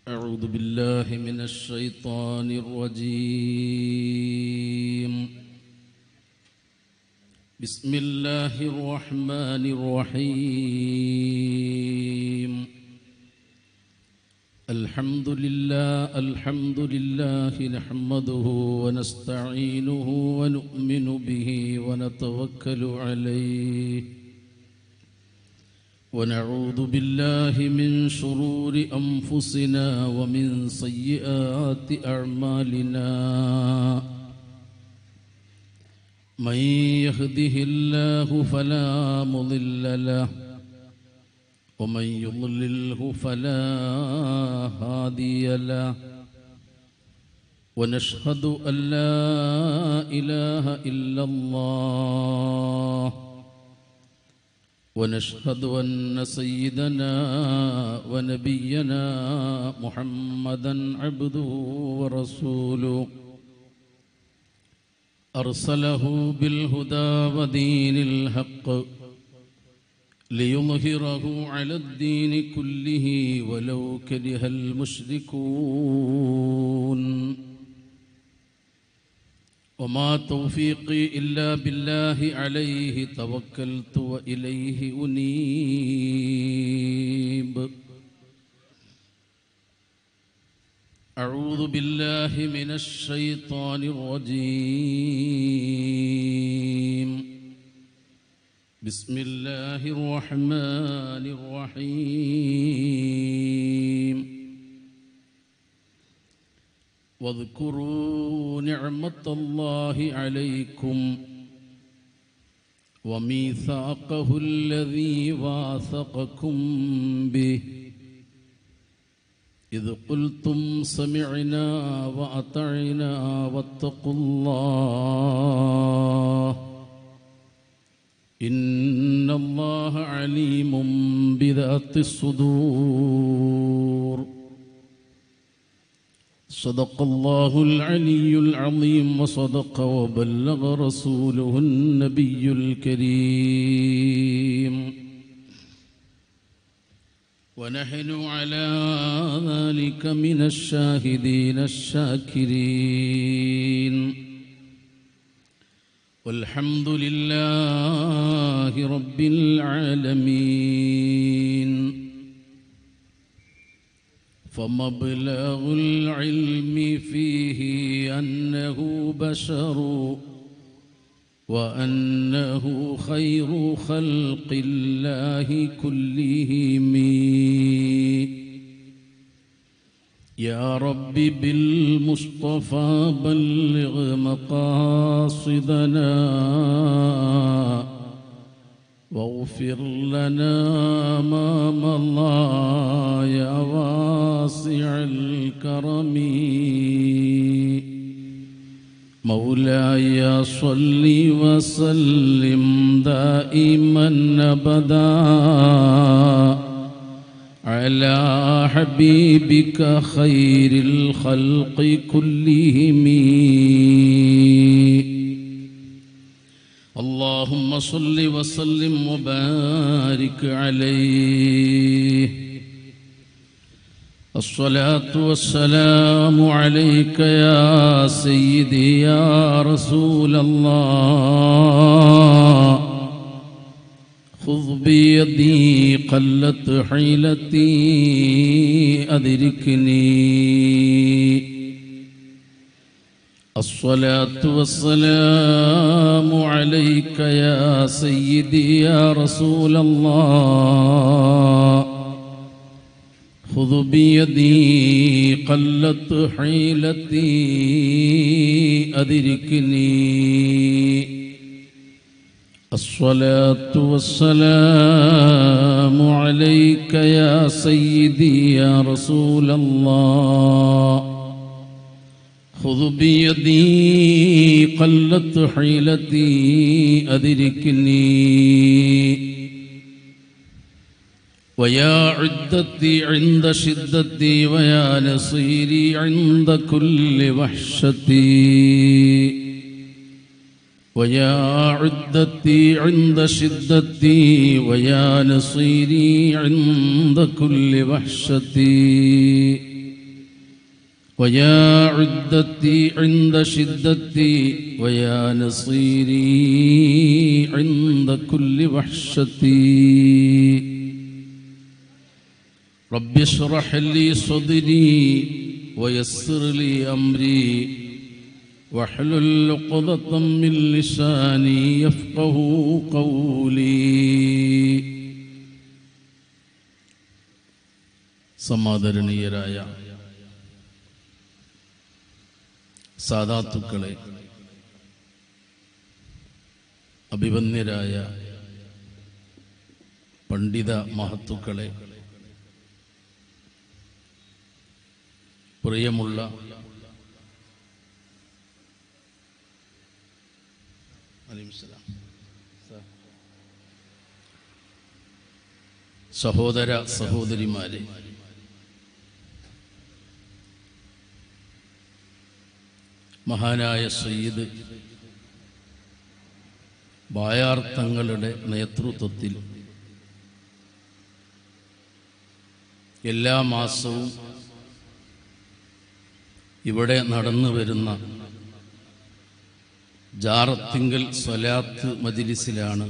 أعوذ بالله من الشيطان الرجيم بسم الله الرحمن الرحيم الحمد لله الحمد لله نحمده ونستعينه ونؤمن به ونتوكل عليه ونعوذ بالله من شرور أنفسنا ومن سيئات أعمالنا من يهده الله فلا مضل له ومن يضلله فلا هادي له ونشهد أن لا إله إلا الله ونشهد أن سيدنا ونبينا محمدا عبده ورسوله أرسله بالهدى ودين الحق ليظهره على الدين كله ولو كره المشركون وما توفيقي إلا بالله عليه توكلت وإليه أنيب أعوذ بالله من الشيطان الرجيم بسم الله الرحمن الرحيم واذكروا نعمة الله عليكم وميثاقه الذي واثقكم به إذ قلتم سمعنا وأطعنا واتقوا الله إن الله عليم بذات الصدور صدق الله العلي العظيم وصدق وبلغ رسوله النبي الكريم ونحن على ذلك من الشاهدين الشاكرين والحمد لله رب العالمين فمبلغ العلم فيه أنه بشر وأنه خير خلق الله كلهم يا رب بالمصطفى بلغ مقاصدنا واغفر لنا ما مضى يا واسع الكرم مولاي صل وسلم دائما ابدا على حبيبك خير الخلق كلهم اللهم صل وسلم وبارك عليه الصلاة والسلام عليك يا سيدي يا رسول الله خذ بيدي قلت حيلتي أدركني الصلاة والسلام عليك يا سيدي يا رسول الله خذ بيدي قلت حيلتي أدركني الصلاة والسلام عليك يا سيدي يا رسول الله خذ بيدي قلت حيلتي أدركني ويا عدتي عند شدتي ويا نصيري عند كل وحشتي ويا عدتي عند شدتي ويا نصيري عند كل وحشتي ويا عدتي عند شدتي ويا نصيري عند كل وحشتي رب اشرح لي صدري ويسر لي أمري واحلل عقدة من لساني يفقه قولي സമാദരണീയരായ സാധാത്തുക്കളെ അഭിവന്യരായ പണ്ഡിത മഹത്തുക്കളെ പ്രിയമുള്ള അലൈഹിസ്സലാം. സഹോദര സഹോദരിമാരെ മഹാനായ സയ്യിദ് ബായാർത്ഥങ്ങളുടെ നേതൃത്വത്തിൽ എല്ലാ മാസവും ഇവിടെ നടന്നു വരുന്ന ജാറത്തിങ്കൽ സ്വലാത്ത് മജിലിസിലാണ്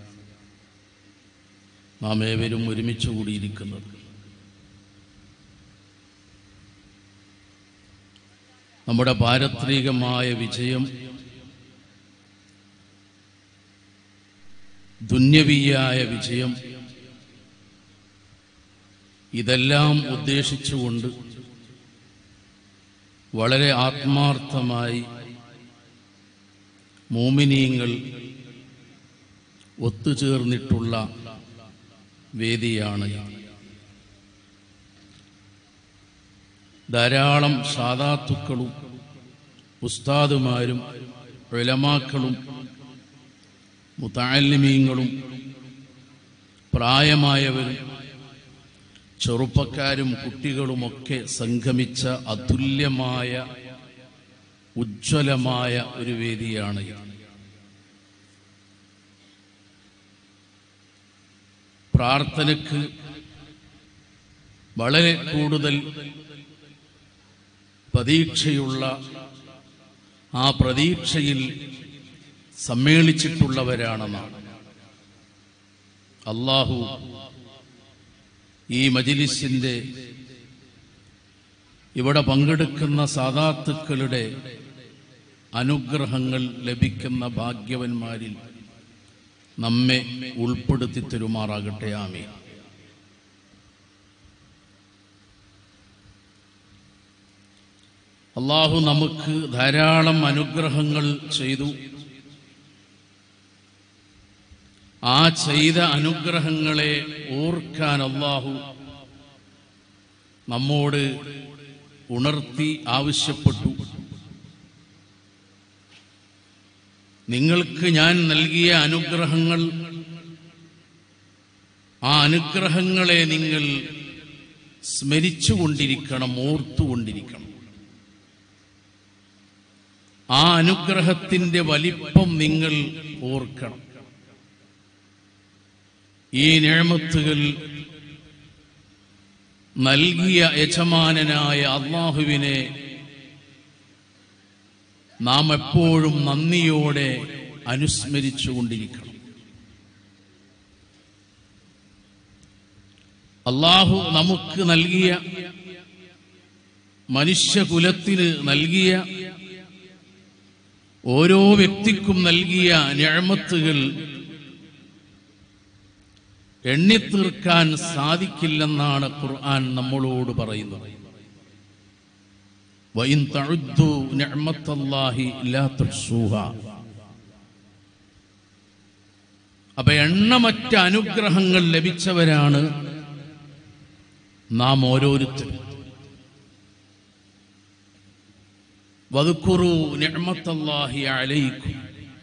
നാം ഏവരും ഒരുമിച്ച് കൂടിയിരിക്കുന്നത് നമ്മുടെ പാരത്രികമായ വിജയം ദുന്യവീയായ വിജയം ഇതെല്ലാം ഉദ്ദേശിച്ചുകൊണ്ട് വളരെ ആത്മാർത്ഥമായി മോമിനീങ്ങൾ ഒത്തുചേർന്നിട്ടുള്ള വേദിയാണ് ഇത്. ധാരാളം സാധാത്തുക്കളും ഉസ്താദുമാരും ഉലമാക്കളും മുത്താലിമീങ്ങളും പ്രായമായവരും ചെറുപ്പക്കാരും കുട്ടികളുമൊക്കെ സംഗമിച്ച അതുല്യമായ ഉജ്ജ്വലമായ ഒരു വേദിയാണ് ഇത് പ്രാർത്ഥനയ്ക്ക് വളരെ കൂടുതൽ പ്രതീക്ഷയുള്ള ആ പ്രതീക്ഷയിൽ സമ്മേളിച്ചിട്ടുള്ളവരാണെന്നാണ് അള്ളാഹു ഈ മജിലിസിന്റെ ഇവിടെ പങ്കെടുക്കുന്ന സാധാത്തുക്കളുടെ അനുഗ്രഹങ്ങൾ ലഭിക്കുന്ന ഭാഗ്യവന്മാരിൽ നമ്മെ ഉൾപ്പെടുത്തി തരുമാറാകട്ടെ ആമേ അള്ളാഹു നമുക്ക് ധാരാളം അനുഗ്രഹങ്ങൾ ചെയ്തു ആ ചെയ്ത അനുഗ്രഹങ്ങളെ ഓർക്കാൻ അള്ളാഹു നമ്മോട് ഉണർത്തി ആവശ്യപ്പെട്ടു നിങ്ങൾക്ക് ഞാൻ നൽകിയ അനുഗ്രഹങ്ങൾ ആ അനുഗ്രഹങ്ങളെ നിങ്ങൾ സ്മരിച്ചുകൊണ്ടിരിക്കണം ഓർത്തുകൊണ്ടിരിക്കണം ആ അനുഗ്രഹത്തിന്റെ വലിപ്പം നിങ്ങൾ ഓർക്കണം ഈ നിഴമത്തുകൾ നൽകിയ യജമാനനായ അള്ളാഹുവിനെ നാം എപ്പോഴും നന്ദിയോടെ അനുസ്മരിച്ചുകൊണ്ടിരിക്കണം അള്ളാഹു നമുക്ക് നൽകിയ മനുഷ്യകുലത്തിന് നൽകിയ ഓരോ വ്യക്തിക്കും നൽകിയ ഞാമത്തുകൾ എണ്ണിത്തീർക്കാൻ സാധിക്കില്ലെന്നാണ് ഖുർആൻ നമ്മളോട് പറയുന്നത് വഇൻ തഉദ്ദു നിഅമത്തല്ലാഹി ലാ തുഹ്സൂഹാ അപ്പൊ എണ്ണമറ്റ അനുഗ്രഹങ്ങൾ ലഭിച്ചവരാണ് നാം ഓരോരുത്തരും വദുക്കുറു നിഅമത്തല്ലാഹി അലൈക്കും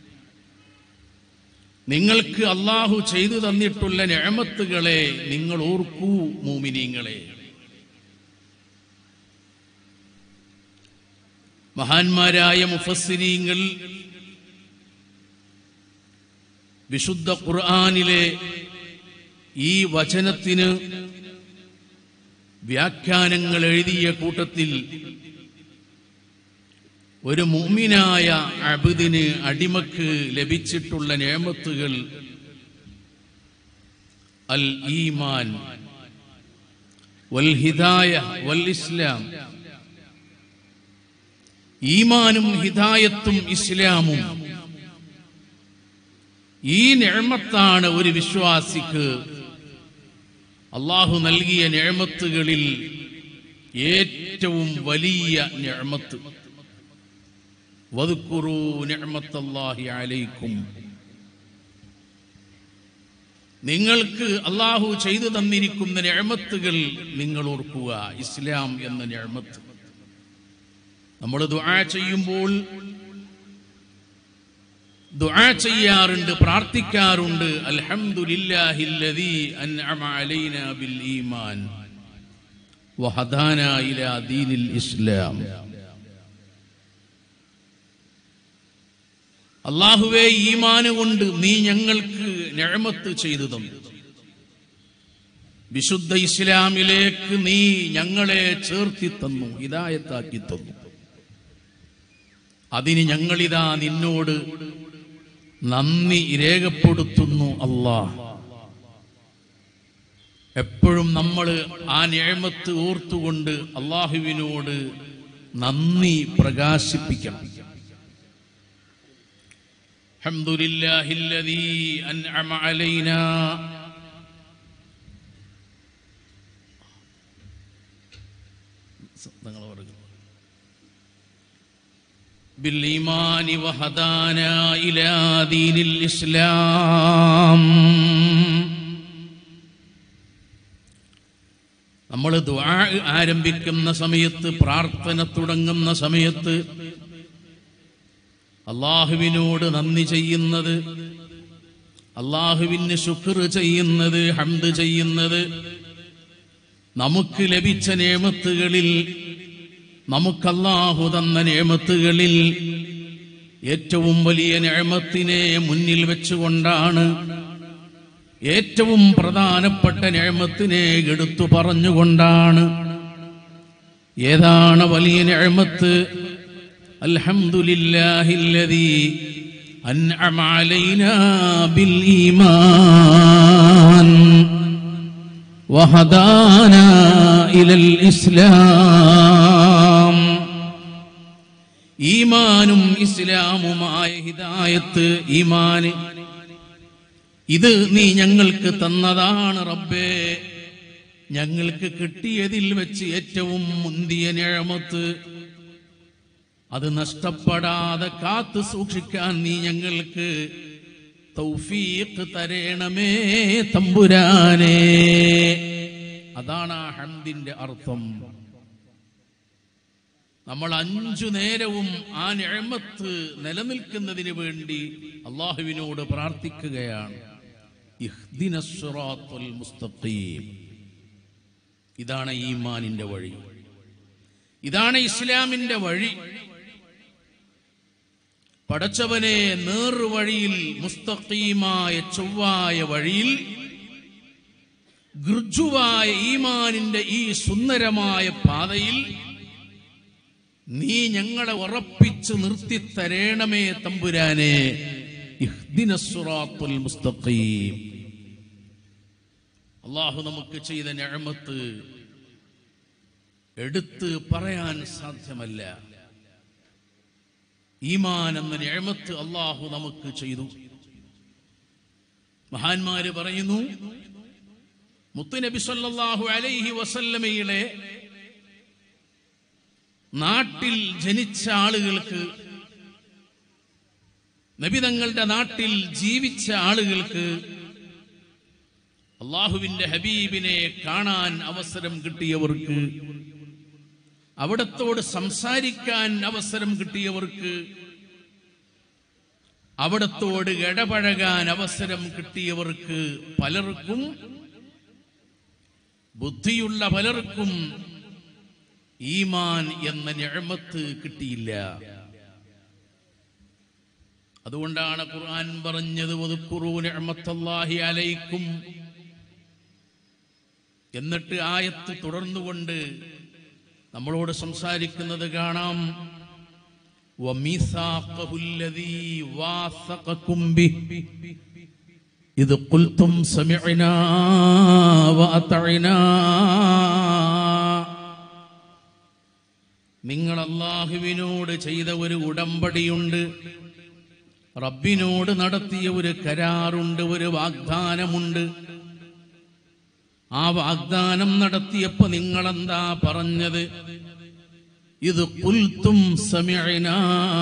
നിങ്ങൾക്ക് അള്ളാഹു ചെയ്തു തന്നിട്ടുള്ള നിഅമത്തുകളെ നിങ്ങൾ ഓർക്കൂ മൂമിനീങ്ങളെ മഹാന്മാരായ മുഫസ്സിരീങ്ങൾ വിശുദ്ധ ഖുർആനിലെ ഈ വചനത്തിന് വ്യാഖ്യാനങ്ങൾ എഴുതിയ കൂട്ടത്തിൽ ഒരു മുഅ്മിനായ അബുദിന് അടിമക്ക് ലഭിച്ചിട്ടുള്ള നേമത്തുകൾ അൽ ഈമാൻ വൽ ഹിദായ വൽ ഇസ്ലാം ഈമാനും ഹിദായത്തും ഇസ്ലാമും ഈ നിഴമത്താണ് ഒരു വിശ്വാസിക്ക് അള്ളാഹു നൽകിയ നിഴമത്തുകളിൽ ഏറ്റവും വലിയ നിഴമത്ത് വതുക്കുറു നിഴമത്തല്ലാഹി അലൈക്കും നിങ്ങൾക്ക് അള്ളാഹു ചെയ്തു തന്നിരിക്കുന്ന നിഴമത്തുകൾ നിങ്ങൾ ഓർക്കുക ഇസ്ലാം എന്ന നിഴമത്ത് നമ്മൾ ദുആ ചെയ്യുമ്പോൾ ദുആ ചെയ്യാറുണ്ട് പ്രാർത്ഥിക്കാറുണ്ട് അൽഹംദുലില്ലാഹില്ലദീ അൻഅമ അലൈനാ ബിൽ ഈമാൻ വഹദാനാ ഇലാ ദീനിൽ ഇസ്ലാം അള്ളാഹുവേ ഈമാന് കൊണ്ട് നീ ഞങ്ങൾക്ക് നിഴമത്ത് ചെയ്തു തന്നു വിശുദ്ധ ഇസ്ലാമിലേക്ക് നീ ഞങ്ങളെ ചേർത്തി തന്നു ഹിദായത്താക്കി തന്നു അതിന് ഞങ്ങളിതാ നിന്നോട് നന്ദി രേഖപ്പെടുത്തുന്നു അല്ലാ എപ്പോഴും നമ്മൾ ആ നിയമത്ത് ഓർത്തുകൊണ്ട് അള്ളാഹുവിനോട് നന്ദി പ്രകാശിപ്പിക്കണം അൽഹംദുലില്ലാഹില്ലദീ അൻഅമ അലൈനാ നിങ്ങൾ പറയുക بالإيمان وهدانا إلى دين الإسلام നമ്മൾ ദുആ ആരംഭിക്കുന്ന സമയത്ത് പ്രാർത്ഥന തുടങ്ങുന്ന സമയത്ത് അള്ളാഹുവിനോട് നന്ദി ചെയ്യുന്നത് അള്ളാഹുവിന് ശുക്ർ ചെയ്യുന്നത് ഹംദ് ചെയ്യുന്നത് നമുക്ക് ലഭിച്ച നിയമത്തുകളിൽ നമുക്കല്ലാഹു തന്ന നിയമത്തുകളിൽ ഏറ്റവും വലിയ നിയമത്തിനെ മുന്നിൽ വെച്ചുകൊണ്ടാണ് ഏറ്റവും പ്രധാനപ്പെട്ട നിയമത്തിനെ എടുത്തു പറഞ്ഞുകൊണ്ടാണ് ഏതാണ് വലിയ നിയമത്ത് അൽഹംദുലില്ലാഹില്ലദീ അൻഅമ അലൈനാ ബിൽ ഈമാൻ وهدانا إلى الإسلام ഈമാനും ഇസ്ലാമുമായ ഹിദായത്ത് ഈമാന് ഇത് നീ ഞങ്ങൾക്ക് തന്നതാണ് റബ്ബേ ഞങ്ങൾക്ക് കിട്ടിയതിൽ വെച്ച് ഏറ്റവും മുന്തിയ നിഴമത്ത് അത് നഷ്ടപ്പെടാതെ കാത്തു സൂക്ഷിക്കാൻ നീ ഞങ്ങൾക്ക് തൗഫീഖ് തരേണമേ തമ്പുരാനേ അതാണ് ആ ഹംദിന്റെ അർത്ഥം നമ്മൾ അഞ്ചു നേരവും ആ നിഴമത്ത് നിലനിൽക്കുന്നതിന് വേണ്ടി അള്ളാഹുവിനോട് പ്രാർത്ഥിക്കുകയാണ് ഇഹ്ദിന സിറാത്തുൽ മുസ്തഖീം ഇതാണ് ഈമാനിന്റെ വഴി ഇതാണ് ഇസ്ലാമിന്റെ വഴി പടച്ചവനെ നേർവഴിയിൽ മുസ്തഖീമായ ചൊവ്വായ വഴിയിൽ ഗൃജുവായ ഈമാനിന്റെ ഈ സുന്ദരമായ പാതയിൽ നീ ഞങ്ങളെ ഉറപ്പിച്ചു നിർത്തിത്തരേണമേ തമ്പുരാനെ ഇഹ്ദിന സിറാത്തുൽ മുസ്തഖീം അള്ളാഹു നമുക്ക് ചെയ്ത നിഅമത്ത് എടുത്ത് പറയാൻ സാധ്യമല്ല ഈമാൻ എന്ന നിഴമത്ത് അള്ളാഹു നമുക്ക് ചെയ്തു മഹാന്മാര് പറയുന്നു മുത്തുനബി സല്ലല്ലാഹു അലൈഹി വസല്ലമയുടെ നാട്ടിൽ ജനിച്ച ആളുകൾക്ക് നബി തങ്ങളുടെ നാട്ടിൽ ജീവിച്ച ആളുകൾക്ക് അള്ളാഹുവിന്റെ ഹബീബിനെ കാണാൻ അവസരം കിട്ടിയവർക്ക് അവിടത്തോട് സംസാരിക്കാൻ അവസരം കിട്ടിയവർക്ക് അവിടത്തോട് ഇടപഴകാൻ അവസരം കിട്ടിയവർക്ക് പലർക്കും ബുദ്ധിയുള്ള പലർക്കും ഈമാൻ എന്ന ഞഴമത്ത് കിട്ടിയില്ല അതുകൊണ്ടാണ് ഖുർആൻ പറഞ്ഞത് "വദ്കുറൂ നിഅമത്തല്ലാഹി അലൈക്കും എന്നിട്ട് ആയത്ത് തുടർന്നുകൊണ്ട് നമ്മളോട് സംസാരിക്കുന്നത് കാണാം وميثاقه الذي واثقكم به إذ قلتم سمعنا وأطعنا നിങ്ങൾ അള്ളാഹുവിനോട് ചെയ്ത ഒരു ഉടമ്പടിയുണ്ട് റബ്ബിനോട് നടത്തിയ ഒരു കരാറുണ്ട് ഒരു വാഗ്ദാനമുണ്ട് ആ വാഗ്ദാനം നടത്തിയപ്പോ നിങ്ങളെന്താ പറഞ്ഞത് ഇത് പുൽത്തും സമയന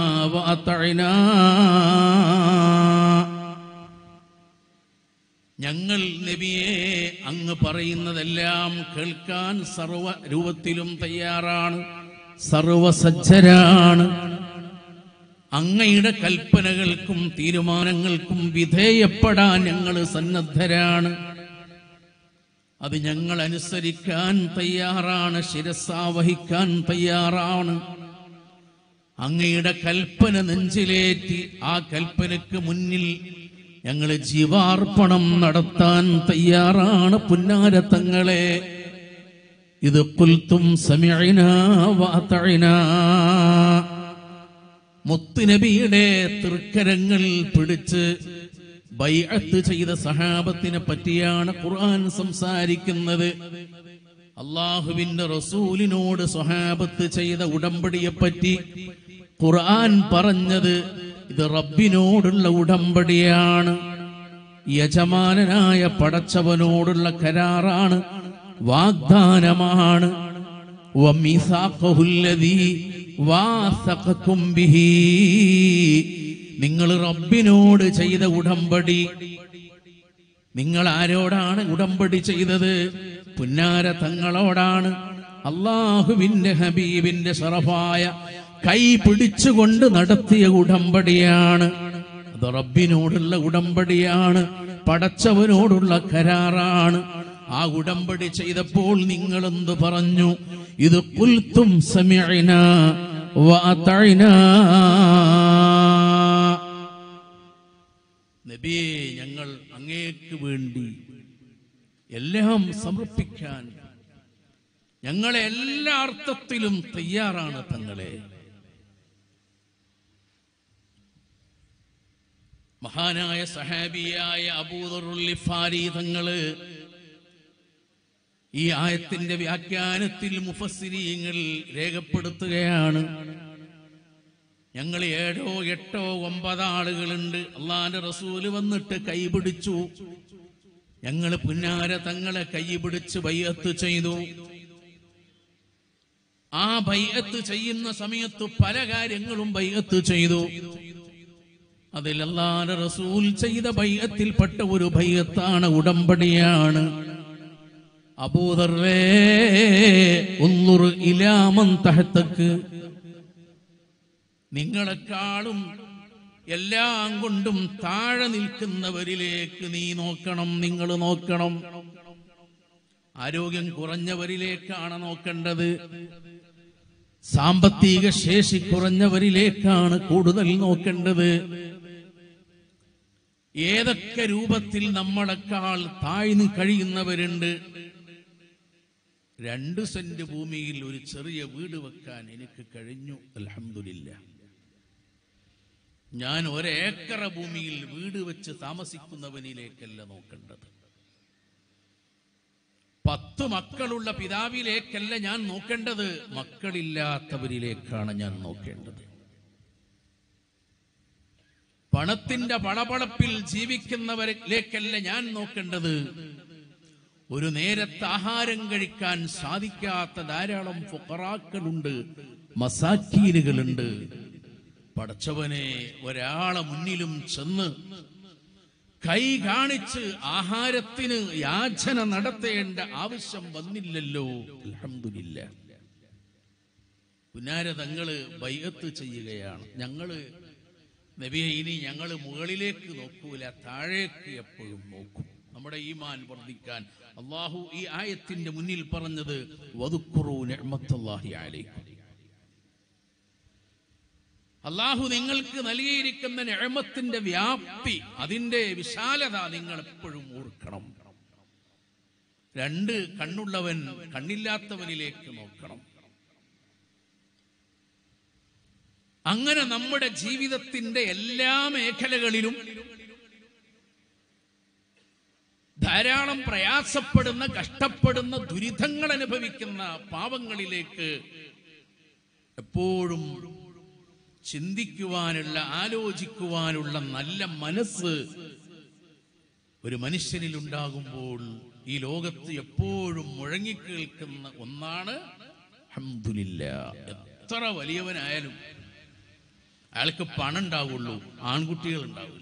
ഞങ്ങൾ നബിയെ അങ്ങ് പറയുന്നതെല്ലാം കേൾക്കാൻ സർവ രൂപത്തിലും തയ്യാറാണ് സർവസജ്ജരാണ് അങ്ങയുടെ കൽപ്പനകൾക്കും തീരുമാനങ്ങൾക്കും വിധേയപ്പെടാൻ ഞങ്ങൾ സന്നദ്ധരാണ് അത് ഞങ്ങൾ അനുസരിക്കാൻ തയ്യാറാണ് ശിരസാവഹിക്കാൻ തയ്യാറാണ് അങ്ങയുടെ കൽപ്പന നെഞ്ചിലേറ്റി ആ കൽപ്പനക്ക് മുന്നിൽ ഞങ്ങൾ ജീവാർപ്പണം നടത്താൻ തയ്യാറാണ് പുന്നാരത്തങ്ങളെ ഇത് പുൽത്തും സമയന വാത്തഴിന മുത്തുനബിയുടെ തൃക്കരങ്ങൾ പിടിച്ച് ബൈഅത്ത് ചെയ്ത സഹാബത്തിനെ പറ്റിയാണ് ഖുർആൻ സംസാരിക്കുന്നത് അള്ളാഹുവിന്റെ റസൂലിനോട് സ്വഹാബത്ത് ചെയ്ത ഉടമ്പടിയെ പറ്റി ഖുർആൻ പറഞ്ഞത് ഇത് റബ്ബിനോടുള്ള ഉടമ്പടിയാണ് യജമാനനായ പടച്ചവനോടുള്ള കരാറാണ് വാഗ്ദാനമാണ് وميثاقه الذي واثقكم به നിങ്ങൾ റബ്ബിനോട് ചെയ്ത ഉടമ്പടി നിങ്ങൾ ആരോടാണ് ഉടമ്പടി ചെയ്തത് പുന്നാര തങ്ങളോടാണ് അള്ളാഹുവിന്റെ ഹബീബിന്റെ ഷറഫായ കൈ പിടിച്ചുകൊണ്ട് നടത്തിയ ഉടമ്പടിയാണ് അത് റബ്ബിനോടുള്ള ഉടമ്പടിയാണ് പടച്ചവനോടുള്ള കരാറാണ് ആ ഉടമ്പടി ചെയ്തപ്പോൾ നിങ്ങൾ എന്ത് പറഞ്ഞു ഇത് കുൽത്തും സമയന നബിയെ ഞങ്ങൾ അങ്ങേക്ക് വേണ്ടി എല്ലാം സമർപ്പിക്കാൻ ഞങ്ങളെ എല്ലാ അർത്ഥത്തിലും തയ്യാറാണ് തങ്ങളെ മഹാനായ സഹാബിയായ അബൂദറുല്ലിഫാരി തങ്ങള് ഈ ആയത്തിന്റെ വ്യാഖ്യാനത്തിൽ മുഫസ്സിരീങ്ങൾ രേഖപ്പെടുത്തുകയാണ് ഞങ്ങൾ ഏഴോ എട്ടോ ഒമ്പത് ആളുകളുണ്ട് അള്ളാന്റെ റസൂല് വന്നിട്ട് കൈപിടിച്ചു ഞങ്ങൾ പുന്നാര തങ്ങളെ കൈപിടിച്ച് ബയ്യത്ത് ചെയ്തു ആ ബയ്യത്ത് ചെയ്യുന്ന സമയത്ത് പല കാര്യങ്ങളും ബയ്യത്ത് ചെയ്തു അതിൽ അള്ളാന്റെ റസൂൽ ചെയ്ത ബയ്യത്തിൽപ്പെട്ട ഒരു ബയ്യത്താണ് ഉടമ്പടിയാണ് അബൂദർവേ ഉള്ളുർ ഇലാമൻ തഹത്തക്ക് നിങ്ങളെക്കാളും എല്ലാം കൊണ്ടും താഴെ നിൽക്കുന്നവരിലേക്ക് നീ നോക്കണം നിങ്ങൾ നോക്കണം ആരോഗ്യം കുറഞ്ഞവരിലേക്കാണ് നോക്കേണ്ടത് സാമ്പത്തിക ശേഷി കുറഞ്ഞവരിലേക്കാണ് കൂടുതൽ നോക്കേണ്ടത് ഏതൊക്കെ രൂപത്തിൽ നമ്മളെക്കാൾ താഴ്ന്നു കഴിയുന്നവരുണ്ട് രണ്ട് സെന്റ് ഭൂമിയിൽ ഒരു ചെറിയ വീട് വെക്കാൻ എനിക്ക് കഴിഞ്ഞു അലഹമില്ല ഞാൻ ഒരേക്കറ ഭൂമിയിൽ വീട് വെച്ച് താമസിക്കുന്നവനിലേക്കല്ല നോക്കേണ്ടത് പത്ത് മക്കളുള്ള പിതാവിലേക്കല്ല ഞാൻ നോക്കേണ്ടത് മക്കളില്ലാത്തവരിലേക്കാണ് ഞാൻ നോക്കേണ്ടത് പണത്തിന്റെ പളപളപ്പിൽ ജീവിക്കുന്നവരിലേക്കല്ല ഞാൻ നോക്കേണ്ടത് ഒരു നേരത്തെ ആഹാരം കഴിക്കാൻ സാധിക്കാത്ത ധാരാളം ഫുക്കറാക്കളുണ്ട് മസാക്കീനുകളുണ്ട് പടച്ചവനെ ഒരാളെ മുന്നിലും ചെന്ന് കൈ കാണിച്ച് ആഹാരത്തിന് യാചന നടത്തേണ്ട ആവശ്യം വന്നില്ലല്ലോ അൽഹംദുലില്ല പുനാര തങ്ങള് ബൈഅത്ത് ചെയ്യുകയാണ് ഞങ്ങള് നബിയെ ഇനി ഞങ്ങൾ മുകളിലേക്ക് നോക്കൂല താഴേക്ക് എപ്പോഴും നോക്കും നമ്മുടെ ഈമാൻ വർദ്ധിക്കാൻ അള്ളാഹു ഈ ആയത്തിന്റെ മുന്നിൽ പറഞ്ഞത് വധുക്കുറു നിഅ്മത്തുല്ലാഹി അലൈക്കും അള്ളാഹു നിങ്ങൾക്ക് നൽകിയിരിക്കുന്ന നിഴമത്തിന്റെ വ്യാപ്തി അതിന്റെ വിശാലത നിങ്ങൾ എപ്പോഴും ഓർക്കണം രണ്ട് കണ്ണുള്ളവൻ കണ്ണില്ലാത്തവനിലേക്ക് നോക്കണം അങ്ങനെ നമ്മുടെ ജീവിതത്തിന്റെ എല്ലാ മേഖലകളിലും ധാരാളം പ്രയാസപ്പെടുന്ന കഷ്ടപ്പെടുന്ന ദുരിതങ്ങൾ അനുഭവിക്കുന്ന പാവങ്ങളിലേക്ക് എപ്പോഴും ചിന്തിക്കുവാനുള്ള ആലോചിക്കുവാനുള്ള നല്ല മനസ്സ് ഒരു മനുഷ്യനിൽ ഉണ്ടാകുമ്പോൾ ഈ ലോകത്ത് എപ്പോഴും മുഴങ്ങിക്കേൾക്കുന്ന ഒന്നാണ് ഹംദുലില്ല എത്ര വലിയവനായാലും അയാൾക്ക് പണം ഉണ്ടാവുള്ളൂ ആൺകുട്ടികൾ ഉണ്ടാവില്ല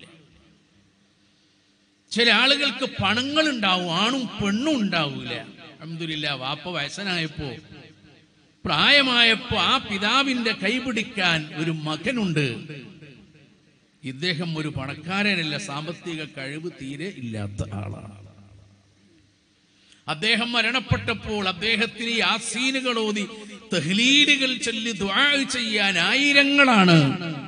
ചില ആളുകൾക്ക് പണങ്ങൾ ഉണ്ടാവും ആണും പെണ്ണും ഉണ്ടാവൂല അഹമ്മദില്ല വാപ്പ വയസ്സനായപ്പോ പ്രായമായപ്പോ ആ പിതാവിന്റെ കൈപിടിക്കാൻ ഒരു മകനുണ്ട് ഇദ്ദേഹം ഒരു പണക്കാരനല്ല സാമ്പത്തിക കഴിവ് തീരെ ഇല്ലാത്ത ആളാണ് അദ്ദേഹം മരണപ്പെട്ടപ്പോൾ അദ്ദേഹത്തിന് യാസീനുകൾ ഓതി തഹ്ലീലുകൾ ചൊല്ലി ദുആ ചെയ്യാൻ ആയിരങ്ങളാണ്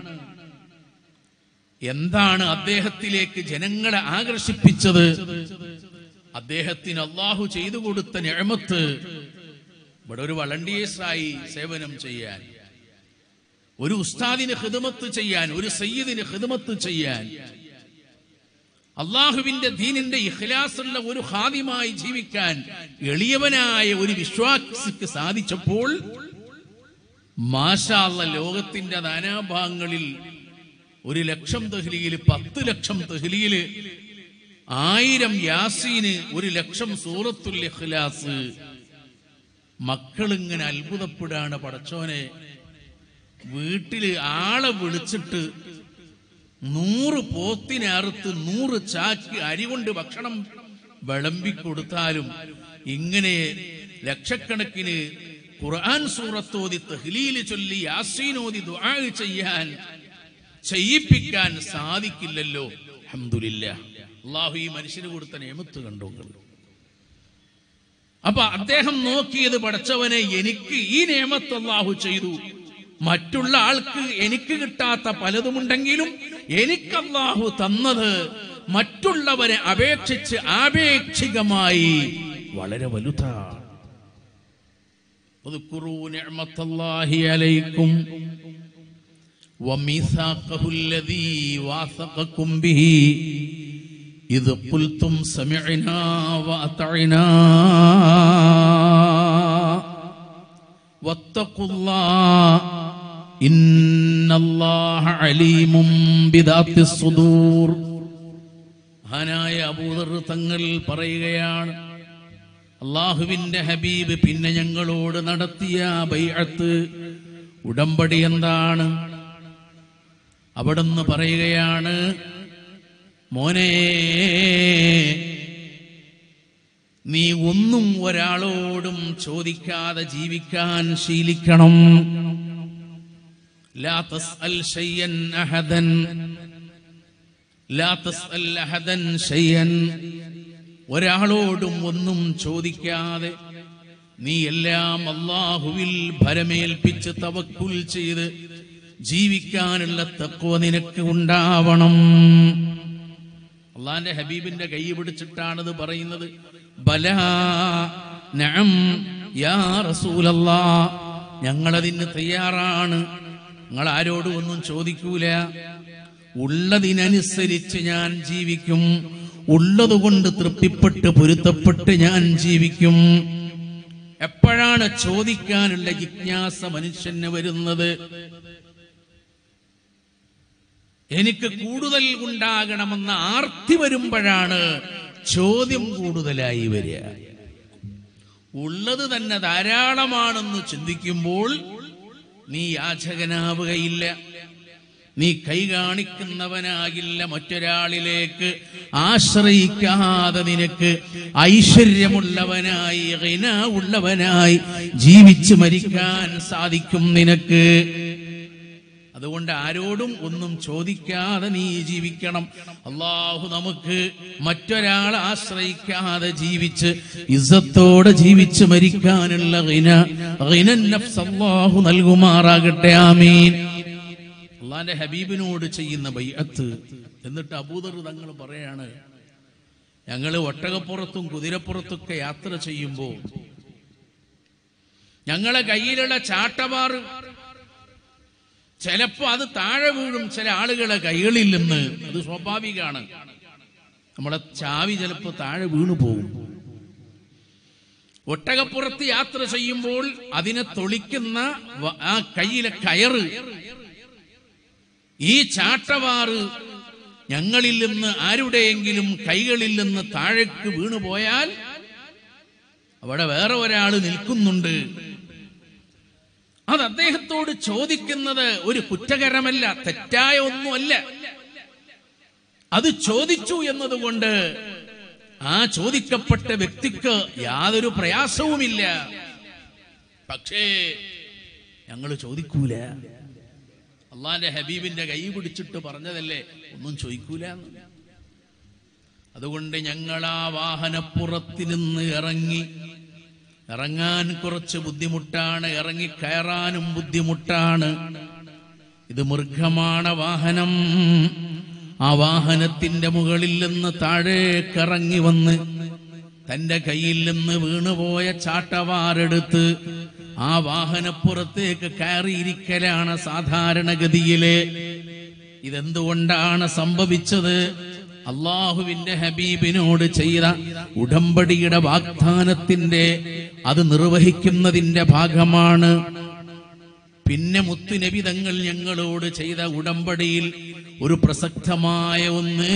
എന്താണ് അദ്ദേഹത്തിലേക്ക് ജനങ്ങളെ ആകർഷിപ്പിച്ചത് അദ്ദേഹത്തിന് അള്ളാഹു ചെയ്തു കൊടുത്ത ഞഴമത്ത് ഇവിടെ ഒരു വളണ്ടിയേഴ്സായി സേവനം ചെയ്യാൻ ഒരു ഉസ്താദിന് ഹിദമത്ത് ചെയ്യാൻ ഒരു സയ്യിദിന് ഹിദമത്ത് ചെയ്യാൻ അള്ളാഹുവിന്റെ ദീനിന്റെ ഇഖ്ലാസുള്ള ഒരു ഹാദിമായി ജീവിക്കാൻ എളിയവനായ ഒരു വിശ്വാസിക്ക് സാധിച്ചപ്പോൾ മാഷാള്ള ലോകത്തിന്റെ നാനാഭാഗങ്ങളിൽ ഒരു ലക്ഷം തെഹ്ലിയില് പത്ത് ലക്ഷം തെഹ്ലിയില് ആയിരം യാസീന് ഒരു ലക്ഷം സൂറത്തുൽ ഇഖ്ലാസ് മക്കളിങ്ങനെ അത്ഭുതപ്പെടാണ് പടച്ചോനെ വീട്ടില് ആളെ വിളിച്ചിട്ട് നൂറ് പോത്തിനെ അറുത്ത് നൂറ് ചാക്ക് അരി കൊണ്ട് ഭക്ഷണം വിളമ്പിക്കൊടുത്താലും ഇങ്ങനെ ലക്ഷക്കണക്കിന് ഖുർആൻ സൂറത്തോതി തഹ്ലീല് ചൊല്ലി യാസീനോതി ദുആ ചെയ്യാൻ ചെയ്യിപ്പിക്കാൻ സാധിക്കില്ലല്ലോ അഹമ്മദില്ല അള്ളാഹു ഈ മനുഷ്യന് കൊടുത്ത നിയമത്ത് കണ്ടു അപ്പൊ അദ്ദേഹം നോക്കിയത് പടച്ചവനെ എനിക്ക് ഈ നിയമത്ത് അള്ളാഹു ചെയ്തു മറ്റുള്ള ആൾക്ക് എനിക്ക് കിട്ടാത്ത പലതുമുണ്ടെങ്കിലും എനിക്ക് അള്ളാഹു തന്നത് മറ്റുള്ളവരെ അപേക്ഷിച്ച് ആപേക്ഷികമായി വളരെ വലുതാണ് اذكروا نعمة الله عليكم وميثاقه الذي واثقكم به إذ قلتم سمعنا وأطعنا واتقوا الله إن الله عليم بذات الصدور മഹാനായ അബൂദർ തങ്ങൾ പറയുകയാണ് അള്ളാഹുവിന്റെ ഹബീബ് പിന്നെ ഞങ്ങളോട് നടത്തിയ ബൈഅത്ത് ഉടമ്പടി എന്താണ് അവിടുന്ന് പറയുകയാണ് മോനെ നീ ഒന്നും ഒരാളോടും ചോദിക്കാതെ ജീവിക്കാൻ ശീലിക്കണം ലാ തസ്അൽ ശൈയൻ അഹദൻ ലാ തസ്അൽ അഹദൻ ശൈയൻ ഒരാളോടും ഒന്നും ചോദിക്കാതെ നീ എല്ലാം അള്ളാഹുവിൽ ഭരമേൽപ്പിച്ച് തവക്കുൽ ചെയ്ത് ജീവിക്കാനുള്ള തക്വ നിനക്ക് ഉണ്ടാവണം അള്ളാന്റെ ഹബീബിന്റെ കൈ പിടിച്ചിട്ടാണിത് പറയുന്നത് ബലാ നഅം യാ റസൂലല്ലാ ഞങ്ങളതിന് തയ്യാറാണ് നിങ്ങൾ ആരോടും ഒന്നും ചോദിക്കൂല ഉള്ളതിനനുസരിച്ച് ഞാൻ ജീവിക്കും ഉള്ളതുകൊണ്ട് തൃപ്തിപ്പെട്ട് പൊരുത്തപ്പെട്ട് ഞാൻ ജീവിക്കും എപ്പോഴാണ് ചോദിക്കാനുള്ള ജിജ്ഞാസ മനുഷ്യന് വരുന്നത് എനിക്ക് കൂടുതൽ ഉണ്ടാകണമെന്ന ആർത്തി വരുമ്പോഴാണ് ചോദ്യം കൂടുതലായി വരിക ഉള്ളത് തന്നെ ധാരാളമാണെന്ന് ചിന്തിക്കുമ്പോൾ നീ യാചകനാവുകയില്ല നീ കൈ കാണിക്കുന്നവനാകില്ല മറ്റൊരാളിലേക്ക് ആശ്രയിക്കാതെ നിനക്ക് ഐശ്വര്യമുള്ളവനായി ഹിന ഉള്ളവനായി ജീവിച്ചു മരിക്കാൻ സാധിക്കും നിനക്ക് അതുകൊണ്ട് ആരോടും ഒന്നും ചോദിക്കാതെ നീ ജീവിക്കണം അള്ളാഹു നമുക്ക് മറ്റൊരാളെ ആശ്രയിക്കാതെ ജീവിച്ച് ഇസ്സത്തോടെ ജീവിച്ച് മരിക്കാനുള്ള ഹിന ഹിനൻ നഫ്സ് അള്ളാഹു നൽകുമാറാകട്ടെ ആമീൻ അള്ളാന്റെ ഹബീബിനോട് ചെയ്യുന്ന ബൈഅത്ത് എന്നിട്ട് അബൂദർ തങ്ങൾ പറയാണ് ഞങ്ങള് ഒട്ടകപ്പുറത്തും കുതിരപ്പുറത്തൊക്കെ യാത്ര ചെയ്യുമ്പോൾ ഞങ്ങളെ കയ്യിലുള്ള ചാട്ടവാറ് ചിലപ്പോ അത് താഴെ വീഴും ചില ആളുകളെ കൈകളിൽ നിന്ന് അത് സ്വാഭാവികമാണ് നമ്മളെ ചാവി ചിലപ്പോ താഴെ വീണു പോകും ഒട്ടകപ്പുറത്ത് യാത്ര ചെയ്യുമ്പോൾ അതിനെ തൊളിക്കുന്ന വ- ആ കയ്യിലെ കയറ് ഈ ചാട്ടവാറ് ഞങ്ങളിൽ നിന്ന് ആരുടെയെങ്കിലും കൈകളിൽ നിന്ന് താഴേക്ക് വീണുപോയാൽ അവിടെ വേറെ ഒരാൾ നിൽക്കുന്നുണ്ട് അത് അദ്ദേഹത്തോട് ചോദിക്കുന്നത് ഒരു കുറ്റകരമല്ല തെറ്റായ ഒന്നുമല്ല അത് ചോദിച്ചു എന്നതുകൊണ്ട് ആ ചോദിക്കപ്പെട്ട വ്യക്തിക്ക് യാതൊരു പ്രയാസവുമില്ല പക്ഷേ ഞങ്ങൾ ചോദിക്കൂല അള്ളാന്റെ ഹബീബിന്റെ കൈ പിടിച്ചിട്ട് പറഞ്ഞതല്ലേ ഒന്നും ചോദിക്കൂല എന്ന്. അതുകൊണ്ട് ഞങ്ങൾ ആ വാഹനപ്പുറത്ത് നിന്ന് ഇറങ്ങി ഇറങ്ങാൻ കുറച്ച് ബുദ്ധിമുട്ടാണ് ഇറങ്ങി കയറാനും ബുദ്ധിമുട്ടാണ് ഇത് മൃഗമാണ് വാഹനം ആ വാഹനത്തിന്റെ മുകളിൽ നിന്ന് താഴേക്കിറങ്ങി വന്ന് തന്റെ കയ്യിൽ നിന്ന് വീണുപോയ ചാട്ടവാറെടുത്ത് ആ വാഹനപ്പുറത്തേക്ക് കയറിയിരിക്കലാണ് സാധാരണഗതിയിലെ ഇതെന്തുകൊണ്ടാണ് സംഭവിച്ചത് അള്ളാഹുവിന്റെ ഹബീബിനോട് ചെയ്ത ഉടമ്പടിയുടെ വാഗ്ദാനത്തിന്റെ അത് നിർവഹിക്കുന്നതിന്റെ ഭാഗമാണ് പിന്നെ മുത്തുനബി തങ്ങൾ ഞങ്ങളോട് ചെയ്ത ഉടമ്പടിയിൽ ഒരു പ്രസക്തമായ ഒന്ന്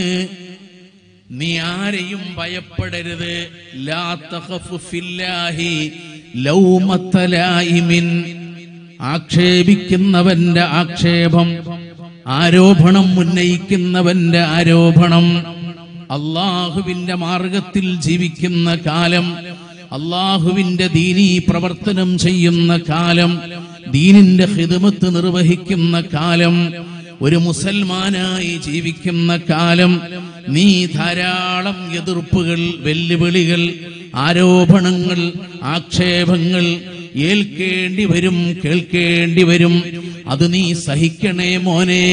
നീ ആരെയും ഭയപ്പെടരുത് ലാ തഖഫു ഫില്ലാഹി ലൗമത്ത ലായിമിൻ ആക്ഷേപിക്കുന്നവന്റെ ആക്ഷേപം ആരോപണം ഉന്നയിക്കുന്നവന്റെ ആരോപണം അള്ളാഹുവിന്റെ മാർഗത്തിൽ ജീവിക്കുന്ന കാലം അള്ളാഹുവിന്റെ ദീനീ പ്രവർത്തനം ചെയ്യുന്ന കാലം ദീനിന്റെ ഹിദമത്ത് നിർവഹിക്കുന്ന കാലം ഒരു മുസൽമാനായി ജീവിക്കുന്ന കാലം നീ ധാരാളം എതിർപ്പുകൾ വെല്ലുവിളികൾ ആരോപണങ്ങൾ ആക്ഷേപങ്ങൾ ഏൽക്കേണ്ടി വരും കേൾക്കേണ്ടി വരും അത് നീ സഹിക്കണേ മോനെ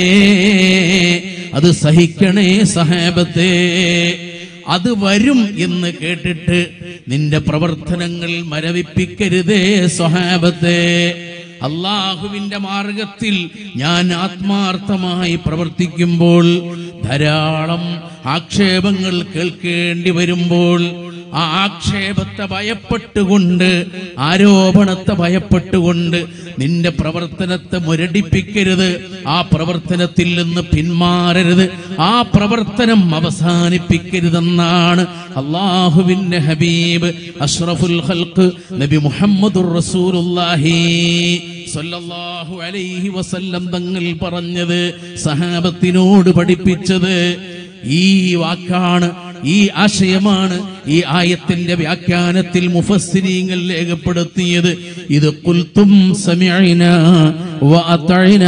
അത് സഹിക്കണേ സഹാബത്തെ അത് വരും എന്ന് കേട്ടിട്ട് നിന്റെ പ്രവർത്തനങ്ങൾ മരവിപ്പിക്കരുതേ സ്വഹാബത്തെ അള്ളാഹുവിന്റെ മാർഗത്തിൽ ഞാൻ ആത്മാർത്ഥമായി പ്രവർത്തിക്കുമ്പോൾ ധാരാളം ആക്ഷേപങ്ങൾ കേൾക്കേണ്ടി വരുമ്പോൾ ആ ആക്ഷേപത്തെ ഭയപ്പെട്ടുകൊണ്ട് ആരോപണത്തെ ഭയപ്പെട്ടുകൊണ്ട് നിന്റെ പ്രവർത്തനത്തെ മുരടിപ്പിക്കരുത് ആ പ്രവർത്തനത്തിൽ നിന്ന് പിന്മാറരുത് ആ പ്രവർത്തനം അവസാനിപ്പിക്കരുതെന്നാണ് അള്ളാഹുവിന്റെ ഹബീബ് അഷ്റഫുൽ ഖൽഖ് നബി മുഹമ്മദുർ റസൂലുള്ളാഹി സല്ലല്ലാഹു അലൈഹി വസല്ലം തങ്ങൾ പറഞ്ഞത് സഹാബത്തിനോട് പഠിപ്പിച്ചത് ഈ വാക്കാണ് ഈ ആശയമാണ് ഈ ആയത്തിന്റെ വ്യാഖ്യാനത്തിൽ മുഫസ്സിരീങ്ങൾ രേഖപ്പെടുത്തിയത് ഇത് കുൽത്തും സമിഅന വഅതഅന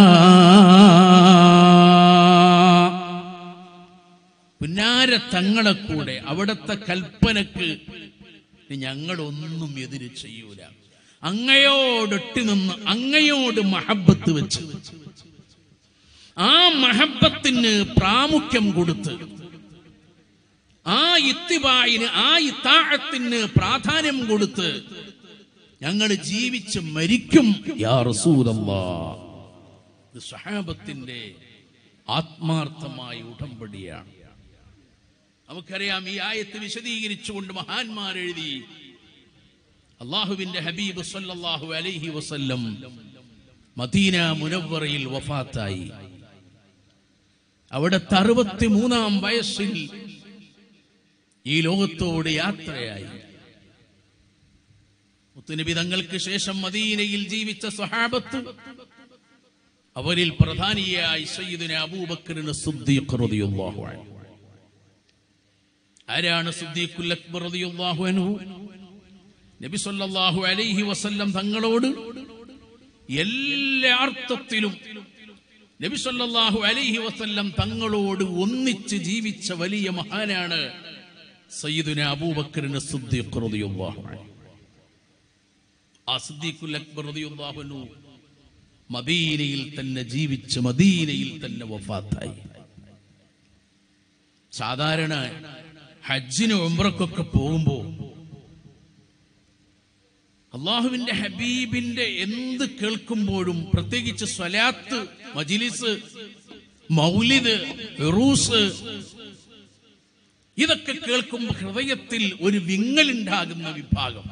പുന്നാര തങ്ങളെ കൂടെ അവിടത്തെ കൽപ്പനക്ക് ഞങ്ങളൊന്നും എതിര് ചെയ്യൂല അങ്ങയോടൊട്ടി നിന്ന് അങ്ങയോട് മഹബത്ത് വെച്ച് ആ മഹബത്തിന് പ്രാമുഖ്യം കൊടുത്ത് ആ ഇത്തിബായിന് ആ ഇത്താഴത്തിന് പ്രാധാന്യം കൊടുത്ത് ഞങ്ങൾ ജീവിച്ച് മരിക്കും യാ റസൂലല്ലാ ഇത് സഹാബത്തിന്റെ ആത്മാർത്ഥമായ ഉടമ്പടിയാണ് നമുക്കറിയാം ഈ ആയത്ത് വിശദീകരിച്ചുകൊണ്ട് മഹാന്മാർ എഴുതി അള്ളാഹുവിന്റെ ഹബീബ് സല്ലല്ലാഹു അലൈഹി വസല്ലം മദീന മുനവ്വറയിൽ വഫാത്തായി അവിടുത്തെ അറുപത്തി മൂന്നാം വയസ്സിൽ ഈ ലോകത്തോട് യാത്രയായി മുത്തുനബി തങ്ങൾക്ക് ശേഷം മദീനയിൽ ജീവിച്ച സഹാബത്ത് അവരിൽ പ്രധാനിയായി സയ്യിദുന അബൂബക്കറിന് സിദ്ദീഖ് റളിയല്ലാഹു അൻഹു ആരാണ് സിദ്ദീഖുൽ അക്ബർ റളിയല്ലാഹു അൻഹു നബി സല്ലല്ലാഹു അലൈഹി വസല്ലം തങ്ങളോട് എല്ലാ അർത്ഥത്തിലും നബി സല്ലല്ലാഹു അലൈഹി വസല്ലം തങ്ങളോട് ഒന്നിച്ച് ജീവിച്ച വലിയ മഹാനാണ് സയ്യിദുന അബൂബക്കറിന് സിദ്ദീഖ് റളിയല്ലാഹു അൻഹു ആ സിദ്ദീഖുൽ അക്ബർ റളിയല്ലാഹു അൻഹു മദീനയിൽ തന്നെ ജീവിച്ച് മദീനയിൽ തന്നെ വഫാത്തായി സാധാരണ ഹജ്ജിന് ഉംറക്കൊക്കെ പോകുമ്പോ അള്ളാഹുവിന്റെ ഹബീബിന്റെ എന്ത് കേൾക്കുമ്പോഴും പ്രത്യേകിച്ച് സ്വലാത്ത് മജിലിസ് മൗലിദ് ഫിറൂസ് ഇതൊക്കെ കേൾക്കുമ്പോൾ ഹൃദയത്തിൽ ഒരു വിങ്ങലുണ്ടാകുന്ന വിഭാഗം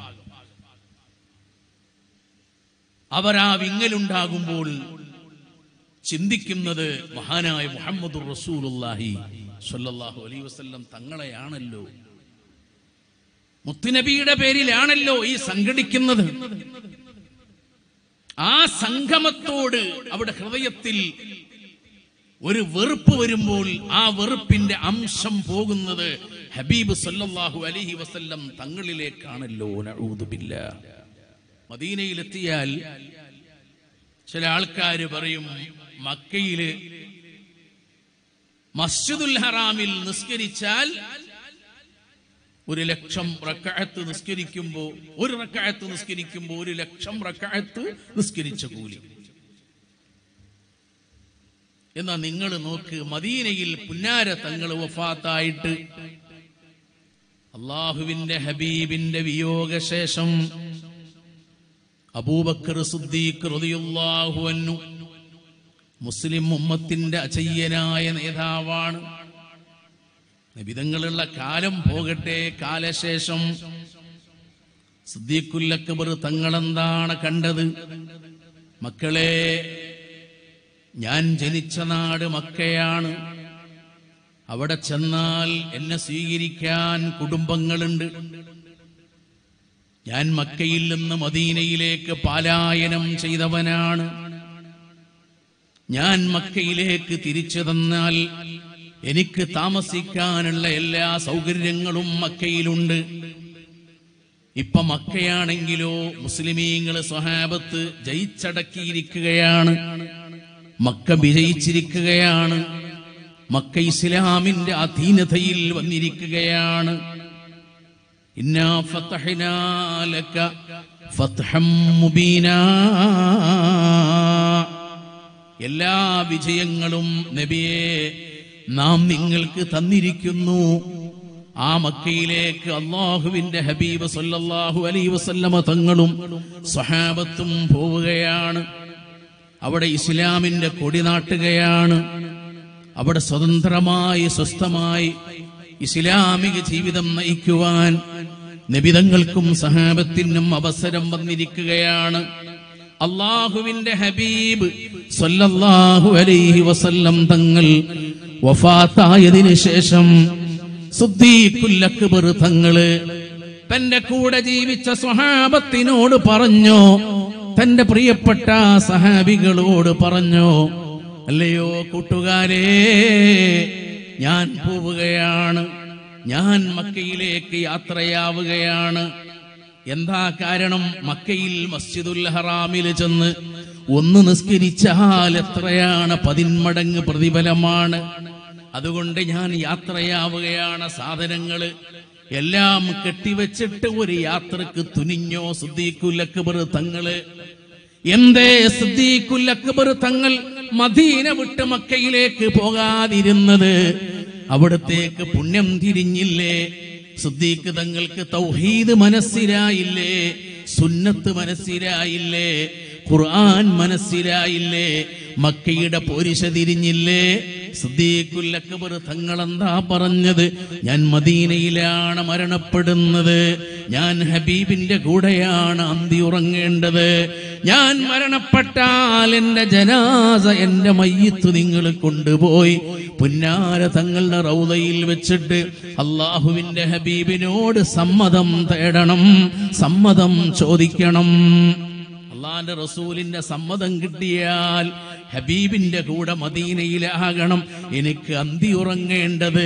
അവർ ആ വിങ്ങലുണ്ടാകുമ്പോൾ ചിന്തിക്കുന്നത് മഹാനായ മുഹമ്മദ് റസൂലുല്ലാഹി സ്വല്ലല്ലാഹു അലൈഹി വസല്ലം തങ്ങളെയാണല്ലോ മുത്തുനബിയുടെ പേരിലാണല്ലോ ഈ സംഘടിക്കുന്നത് ആ സംഗമത്തോട് അവിടെ ഹൃദയത്തിൽ ഒരു വെറുപ്പ് വരുമ്പോൾ ആ വെറുപ്പിന്റെ അംശം പോകുന്നത് ഹബീബ് സല്ലല്ലാഹു അലൈഹി വസല്ലം തങ്ങളിലേക്കാണല്ലോ നഊദുബില്ല മദീനയിലെത്തിയാൽ ചില ആൾക്കാര് പറയും മക്കയില് മസ്ജിദുൽ ഹറാമിൽ നിസ്കരിച്ചാൽ ഒരു ലക്ഷം റക്കായത്ത് നിസ്കരിക്കുമ്പോ ഒരു റക്കായത്ത് നിസ്കരിക്കുമ്പോ ഒരു ലക്ഷം റക്കായത്ത് നിസ്കരിച്ച കൂലി എന്നാ നിങ്ങൾ നോക്ക് മദീനയിൽ പുന്നാര തങ്ങൾ വഫാത്തായിട്ട് അള്ളാഹുവിന്റെ ഹബീബിന്റെ വിയോഗശേഷം അബൂബക്കർ സുദ്ദീഖ് റളിയല്ലാഹു അൻഹു മുസ്ലിം ഉമ്മത്തിന്റെ അചയ്യനായ നേതാവാണ് നിബിതങ്ങളുള്ള കാലം പോകട്ടെ കാലശേഷം സിദ്ദീഖുൽ അക്ബർ തങ്ങളെന്താണ് കണ്ടത് മക്കളെ ഞാൻ ജനിച്ച നാട് മക്കയാണ് അവിടെ ചെന്നാൽ എന്നെ സ്വീകരിക്കാൻ കുടുംബങ്ങളുണ്ട് ഞാൻ മക്കയിൽ നിന്ന് മദീനയിലേക്ക് പാലായനം ചെയ്തവനാണ് ഞാൻ മക്കയിലേക്ക് തിരിച്ചു തന്നാൽ എനിക്ക് താമസിക്കാനുള്ള എല്ലാ സൗകര്യങ്ങളും മക്കയിലുണ്ട് ഇപ്പൊ മക്കയാണെങ്കിലോ മുസ്ലിമീങ്ങള് സ്വഹാബത്ത് ജയിച്ചടക്കിയിരിക്കുകയാണ് മക്ക വിജയിച്ചിരിക്കുകയാണ് മക്ക ഇസ്ലാമിന്റെ അധീനതയിൽ വന്നിരിക്കുകയാണ് ഇന്നാ ഫതഹ്നാ ലക ഫത്ഹം മുബീനാ എല്ലാ വിജയങ്ങളും നബിയെ നാം നിങ്ങൾക്ക് തന്നിരിക്കുന്നു ആ മക്കയിലേക്ക് അള്ളാഹുവിന്റെ ഹബീബ് സല്ലല്ലാഹു അലൈഹി വസല്ലമ തങ്ങളും സ്വഹാബത്തും പോവുകയാണ് അവിടെ ഇസ്ലാമിന്റെ കൊടി നാട്ടുകയാണ് അവിടെ സ്വതന്ത്രമായി സ്വസ്ഥമായി ഇസ്ലാമിക ജീവിതം നയിക്കുവാൻ നബിതങ്ങൾക്കും സഹാബത്തിനും അവസരം വന്നിരിക്കുകയാണ് അള്ളാഹുവിന്റെ ഹബീബ് സല്ലല്ലാഹു അലൈഹി വസല്ലം തങ്ങൾ വഫാത്തായതിനു ശേഷം സുദ്ദീഖുൽ അക്ബർ തങ്ങള് തന്റെ കൂടെ ജീവിച്ച സ്വഹാബത്തിനോട് പറഞ്ഞോ തന്റെ പ്രിയപ്പെട്ട സഹാബികളോട് പറഞ്ഞോ അല്ലയോ കൂട്ടുകാരേ ഞാൻ പോവുകയാണ് ഞാൻ മക്കയിലേക്ക് യാത്രയാവുകയാണ് എന്താ കാരണം മക്കയിൽ മസ്ജിദുൽ ഹറാമിൽ ചെന്ന് ഒന്ന് നിസ്കരിച്ചാൽ എത്രയാണ് പതിന്മടങ്ങ് പ്രതിഫലമാണ് അതുകൊണ്ട് ഞാൻ യാത്രയാവുകയാണ് സാധനങ്ങള് എല്ലാം കെട്ടിവെച്ചിട്ട് ഒരു യാത്രക്ക് തുനിഞ്ഞോ സുദ്ദീഖുൽ തങ്ങള് എന്തേ സിദ്ദീഖുൽ അക്ബർ തങ്ങൾ മദീന വിട്ട് മക്കയിലേക്ക് പോകാതിരുന്നത് അവിടത്തേക്ക് പുണ്യം തിരിഞ്ഞില്ലേ സിദ്ദീഖ് തങ്ങൾക്ക് തൗഹീദ് മനസ്സിലായില്ലേ സുന്നത്ത് മനസ്സിലായില്ലേ ഖുർആൻ മനസ്സിലായില്ലേ മക്കയുടെ പോരിശ തിരിഞ്ഞില്ലേ സിദ്ദീഖുൽ അക്ബർ തങ്ങളെന്താ പറഞ്ഞത് ഞാൻ മദീനയിലാണ് മരണപ്പെടുന്നത് ഞാൻ ഹബീബിന്റെ കൂടെയാണ് അന്തി ഉറങ്ങേണ്ടത് ഞാൻ മരണപ്പെട്ടാൽ എന്റെ ജനാസ എന്റെ മയ്യത്ത് നിങ്ങൾ കൊണ്ടുപോയി പുന്നാര തങ്ങളുടെ റൗദയിൽ വെച്ചിട്ട് അള്ളാഹുവിന്റെ ഹബീബിനോട് സമ്മതം തേടണം സമ്മതം ചോദിക്കണം അള്ളാന്റെ റസൂലിന്റെ സമ്മതം കിട്ടിയാൽ ഹബീബിന്റെ കൂടെ മദീനയിലാകണം എനിക്ക് അന്തി ഉറങ്ങേണ്ടത്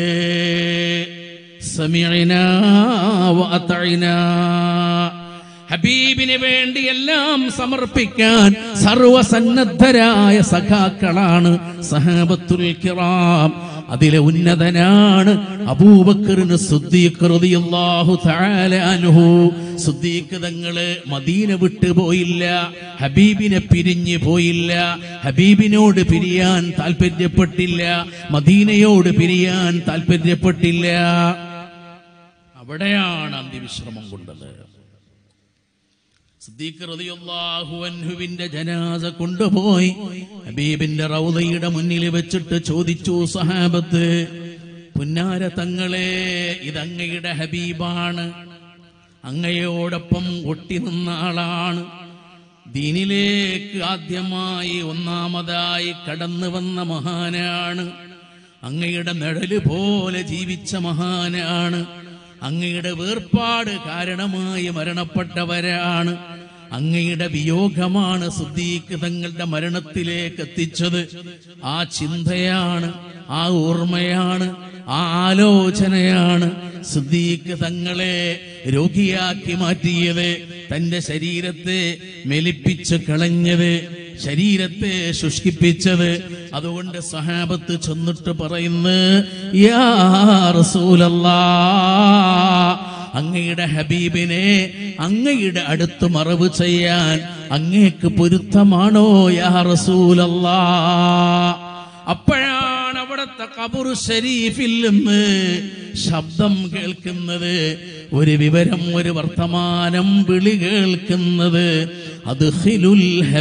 സമീഅനാ വഅതഇനാ. ഹബീബിന് വേണ്ടി എല്ലാം സമർപ്പിക്കാൻ സർവസന്നദ്ധരായ സഖാക്കളാണ് സഹാബത്തുൽ കിറാം അതിലെ ഉന്നതനാണ് അബൂബക്കറിന് സുദ്ദീഖ് റളിയല്ലാഹു തആല അൻഹു സുദ്ദീഖ് തങ്ങള് മദീന വിട്ടു പോയില്ല ഹബീബിനെ പിരിഞ്ഞു പോയില്ല ഹബീബിനോട് പിരിയാൻ താല്പര്യപ്പെട്ടില്ല മദീനയോട് പിരിയാൻ താല്പര്യപ്പെട്ടില്ല അവിടെയാണ് അന്ത്യവിശ്രമം കൊണ്ടത് സിദ്ദീഖ് റളിയല്ലാഹു അൻഹുവിന്റെ ജനാസ കൊണ്ടുപോയി ഹബീബിന്റെ റൗദയുടെ മുന്നിൽ വെച്ചിട്ട് ചോദിച്ചു സഹാബത്ത് പുന്നാര തങ്ങളെ ഇതങ്ങയുടെ ഹബീബാണ് അങ്ങയോടൊപ്പം ഒട്ടി നിന്ന ആളാണ് ദീനിലേക്ക് ആദ്യമായി ഒന്നാമതായി കടന്നു വന്ന മഹാനാണ് അങ്ങയുടെ നിഴല് പോലെ ജീവിച്ച മഹാനാണ് അങ്ങയുടെ വേർപാട് കാരണമായി മരണപ്പെട്ടവരാണ് അങ്ങയുടെ വിയോഗമാണ് സുദ്ദീഖ് തങ്ങളുടെ മരണത്തിലേക്ക് എത്തിച്ചത് ആ ചിന്തയാണ് ആ ഓർമ്മയാണ് ആ ആലോചനയാണ് സുദ്ദീഖ് തങ്ങളെ രോഗിയാക്കി മാറ്റിയത് തന്റെ ശരീരത്തെ മെലിപ്പിച്ച് കളഞ്ഞത് ശരീരത്തെ ശുഷ്കിപ്പിച്ചത് അതുകൊണ്ട് സഹാബത്ത് ചെന്നിട്ട് പറയുന്നു യാ റസൂലല്ലാ അങ്ങയുടെ ഹബീബിനെ അങ്ങയുടെ അടുത്ത് മറവ് ചെയ്യാൻ അങ്ങേക്ക് പൊരുത്തമാണോ യാ റസൂലല്ലാ അപ്പോഴാണ് അവിടുത്തെ കബുർ ഷരീഫിൽ നിന്ന് ശബ്ദം കേൾക്കുന്നത് ഒരു വിവരം ഒരു വർത്തമാനം വിളി കേൾക്കുന്നത് അത് ഹിലുൽ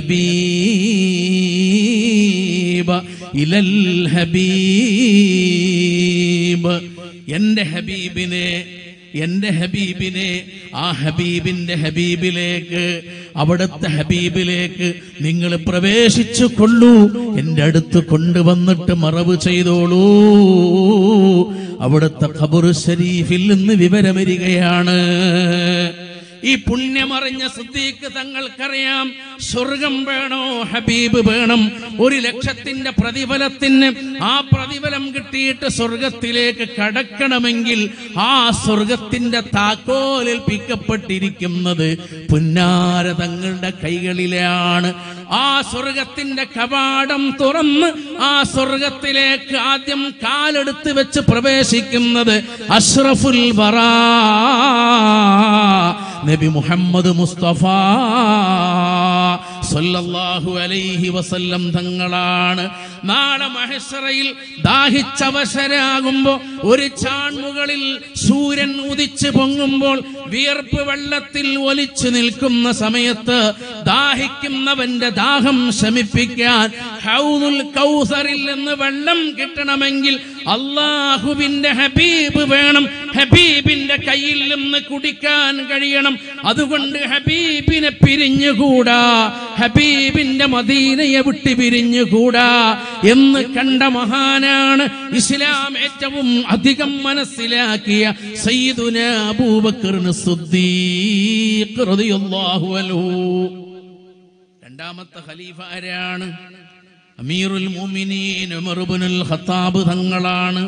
ഹബീബ ഇലൽ ഹബീബ് എന്റെ ഹബീബിനെ എന്റെ ഹബീബിനെ ആ ഹബീബിന്റെ ഹബീബിലേക്ക് അവിടുത്തെ ഹബീബിലേക്ക് നിങ്ങൾ പ്രവേശിച്ചു കൊള്ളൂ എന്റെ അടുത്ത് കൊണ്ടുവന്നിട്ട് മറവ് ചെയ്തോളൂ അവിടുത്തെ ഖബറു ഷരീഫിൽ നിന്ന് വിവരം വരികയാണ് ഈ പുണ്യമറിഞ്ഞ സിദ്ദീഖ് തങ്ങൾക്കറിയാം സ്വർഗം വേണോ ഹബീബ് വേണം ഒരു ലക്ഷത്തിന്റെ പ്രതിഫലത്തിന് ആ പ്രതിഫലം കിട്ടിയിട്ട് സ്വർഗത്തിലേക്ക് കടക്കണമെങ്കിൽ ആ സ്വർഗത്തിന്റെ താക്കോലേൽപ്പിക്കപ്പെട്ടിരിക്കുന്നത് പുന്നാര തങ്ങളുടെ കൈകളിലാണ് ആ സ്വർഗത്തിന്റെ കവാടം തുറന്ന് ആ സ്വർഗത്തിലേക്ക് ആദ്യം കാലെടുത്ത് വെച്ച് പ്രവേശിക്കുന്നത് അഷ്റഫുൽ വറാ നബി മുഹമ്മദ് മുസ്തഫ സല്ലല്ലാഹു അലൈഹി വസല്ലം തങ്ങളാണ് നാളെ മഹസറയിൽ ദാഹിച്ചവശരാകുമ്പോ ഒരു ചാൺമുകളിൽ സൂര്യൻ ഉദിച്ചു പൊങ്ങുമ്പോൾ വിയർപ്പ് വെള്ളത്തിൽ ഒലിച്ചു നിൽക്കുന്ന സമയത്ത് ദാഹിക്കുന്നവന്റെ ദാഹം ശമിപ്പിക്കാൻ ഹൗദുൽ കൗസറിൽ നിന്ന് വെള്ളം കിട്ടണമെങ്കിൽ അള്ളാഹുവിന്റെ ഹബീബ് വേണം ഹബീബിന്റെ കയ്യിൽ നിന്ന് കുടിക്കാൻ കഴിയണം അതുകൊണ്ട് ഹബീബിനെ പിരിഞ്ഞുകൂടാ ഹബീബിന്റെ മദീനയെ വിട്ട് പിരിഞ്ഞുകൂടാ എന്ന് കണ്ട മഹാനാണ് ഇസ്ലാം ഏറ്റവും അധികം മനസ്സിലാക്കിയ സയ്യിദുന അബൂബക്കറിന് സിദ്ദീഖ് റളിയല്ലാഹു അൻഹു രണ്ടാമത്തെ ഖലീഫ ആരാണ് അമീറുൽ മുഅ്മിനീൻ ഉമർ ഇബ്നുൽ ഖത്താബ് തങ്ങളാണ്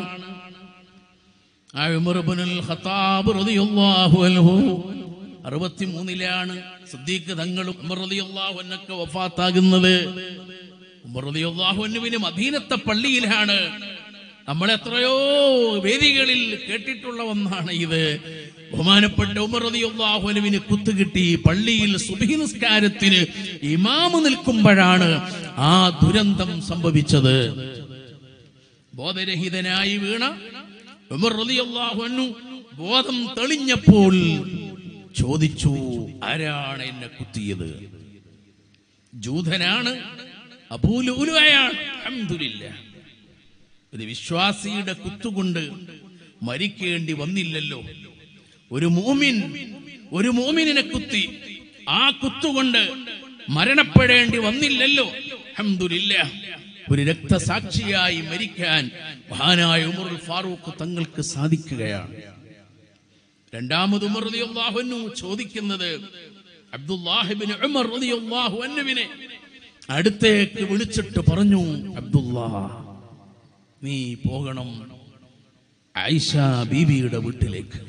ആ ഉമർ ഇബ്നുൽ ഖത്താബ് റളിയല്ലാഹു അൻഹു അറുപത്തിമൂന്നിലാണ് സിദ്ദീഖ് തങ്ങളും ഉമർ റളിയല്ലാഹു അൻഹുക്ക് വഫാത്താകുന്നത് ഉമർ റളിയല്ലാഹു അൻഹുവിന് മദീനത്തെ പള്ളിയിലാണ് നമ്മൾ എത്രയോ വേദികളിൽ കേട്ടിട്ടുള്ള ഒന്നാണ് ഇത് ബഹുമാനപ്പെട്ട ഉമർ റളിയല്ലാഹു അൻഹുവിന് കുത്തുകിട്ടി പള്ളിയിൽ സുബഹി നിസ്കാരത്തിന് ഇമാമ് നിൽക്കുമ്പോഴാണ് ആ ദുരന്തം സംഭവിച്ചത് ബോധരഹിതനായി വീണ ഉമർ റളിയല്ലാഹു അൻഹു ബോധം തെളിഞ്ഞപ്പോൾ ചോദിച്ചു ആരാണ് എന്നെ കുത്തിയത് ജൂതനാണ് അബൂലുലുവയാണ് അൽഹംദുലില്ലാ ഒരു വിശ്വാസിയുടെ കുത്തുകൊണ്ട് മരിക്കേണ്ടി വന്നില്ലല്ലോ ഒരു മൂമിൻ ഒരു മൂമിനെ കുത്തി ആ കുത്തുകൊണ്ട് മരണപ്പെടേണ്ടി വന്നില്ലല്ലോ അൽഹംദുലില്ലാ ഒരു രക്തസാക്ഷിയായി മരിക്കാൻ മഹാനായ ഉമർ ഫാറൂഖ് തങ്ങൾക്ക് സാധിക്കുകയാണ് രണ്ടാമത് ഉമർ റളിയല്ലാഹു അൻഹു ചോദിക്കുന്നത് അബ്ദുല്ലാഹിബിൻ ഉമർ റളിയല്ലാഹു അൻഹുവിനെ അടുത്തേക്ക് വിളിച്ചിട്ട് പറഞ്ഞു അബ്ദുല്ലാ നീ പോകണം ഐഷ ബീവിയുടെ വീട്ടിലേക്ക്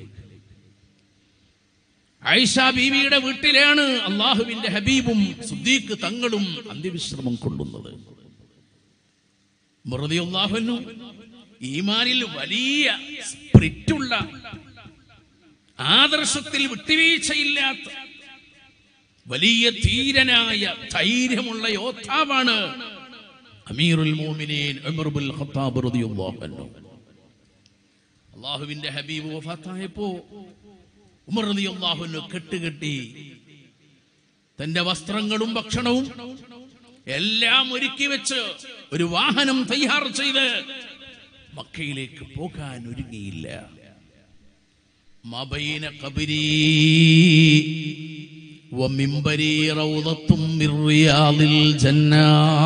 ഐഷ ബീവിയുടെ വീട്ടിലാണ് അള്ളാഹുവിന്റെ ഹബീബും സുദ്ദീഖ് തങ്ങളും അന്ത്യവിശ്രമം കൊള്ളുന്നത് മൃതിയുള്ളാഹുന്നു ഈമാനിൽ വലിയ സ്പ്രിറ്റുള്ള ആദർശത്തിൽ വിട്ടുവീഴ്ചയില്ലാത്ത വലിയ ധീരനായ ധൈര്യമുള്ള യോദ്ധാവാണ് അമീറുൽ മോമിനീൻ ഉമർ ബിൻ ഖത്താബ് റളിയല്ലാഹു അൻഹു അള്ളാഹുവിന്റെ ഹബീബ് വഫാത്തായപ്പോ ഉമർ റളിയല്ലാഹു അൻഹു കെട്ടുകെട്ടി തന്റെ വസ്ത്രങ്ങളും ഭക്ഷണവും എല്ലാം ഒരുക്കി വെച്ച് ഒരു വാഹനം തയ്യാർ ചെയ്ത് മക്കയിലേക്ക് പോകാൻ ഒരുങ്ങിയില്ല മബൈന കബരി ومنبري روضة من رياض الجنة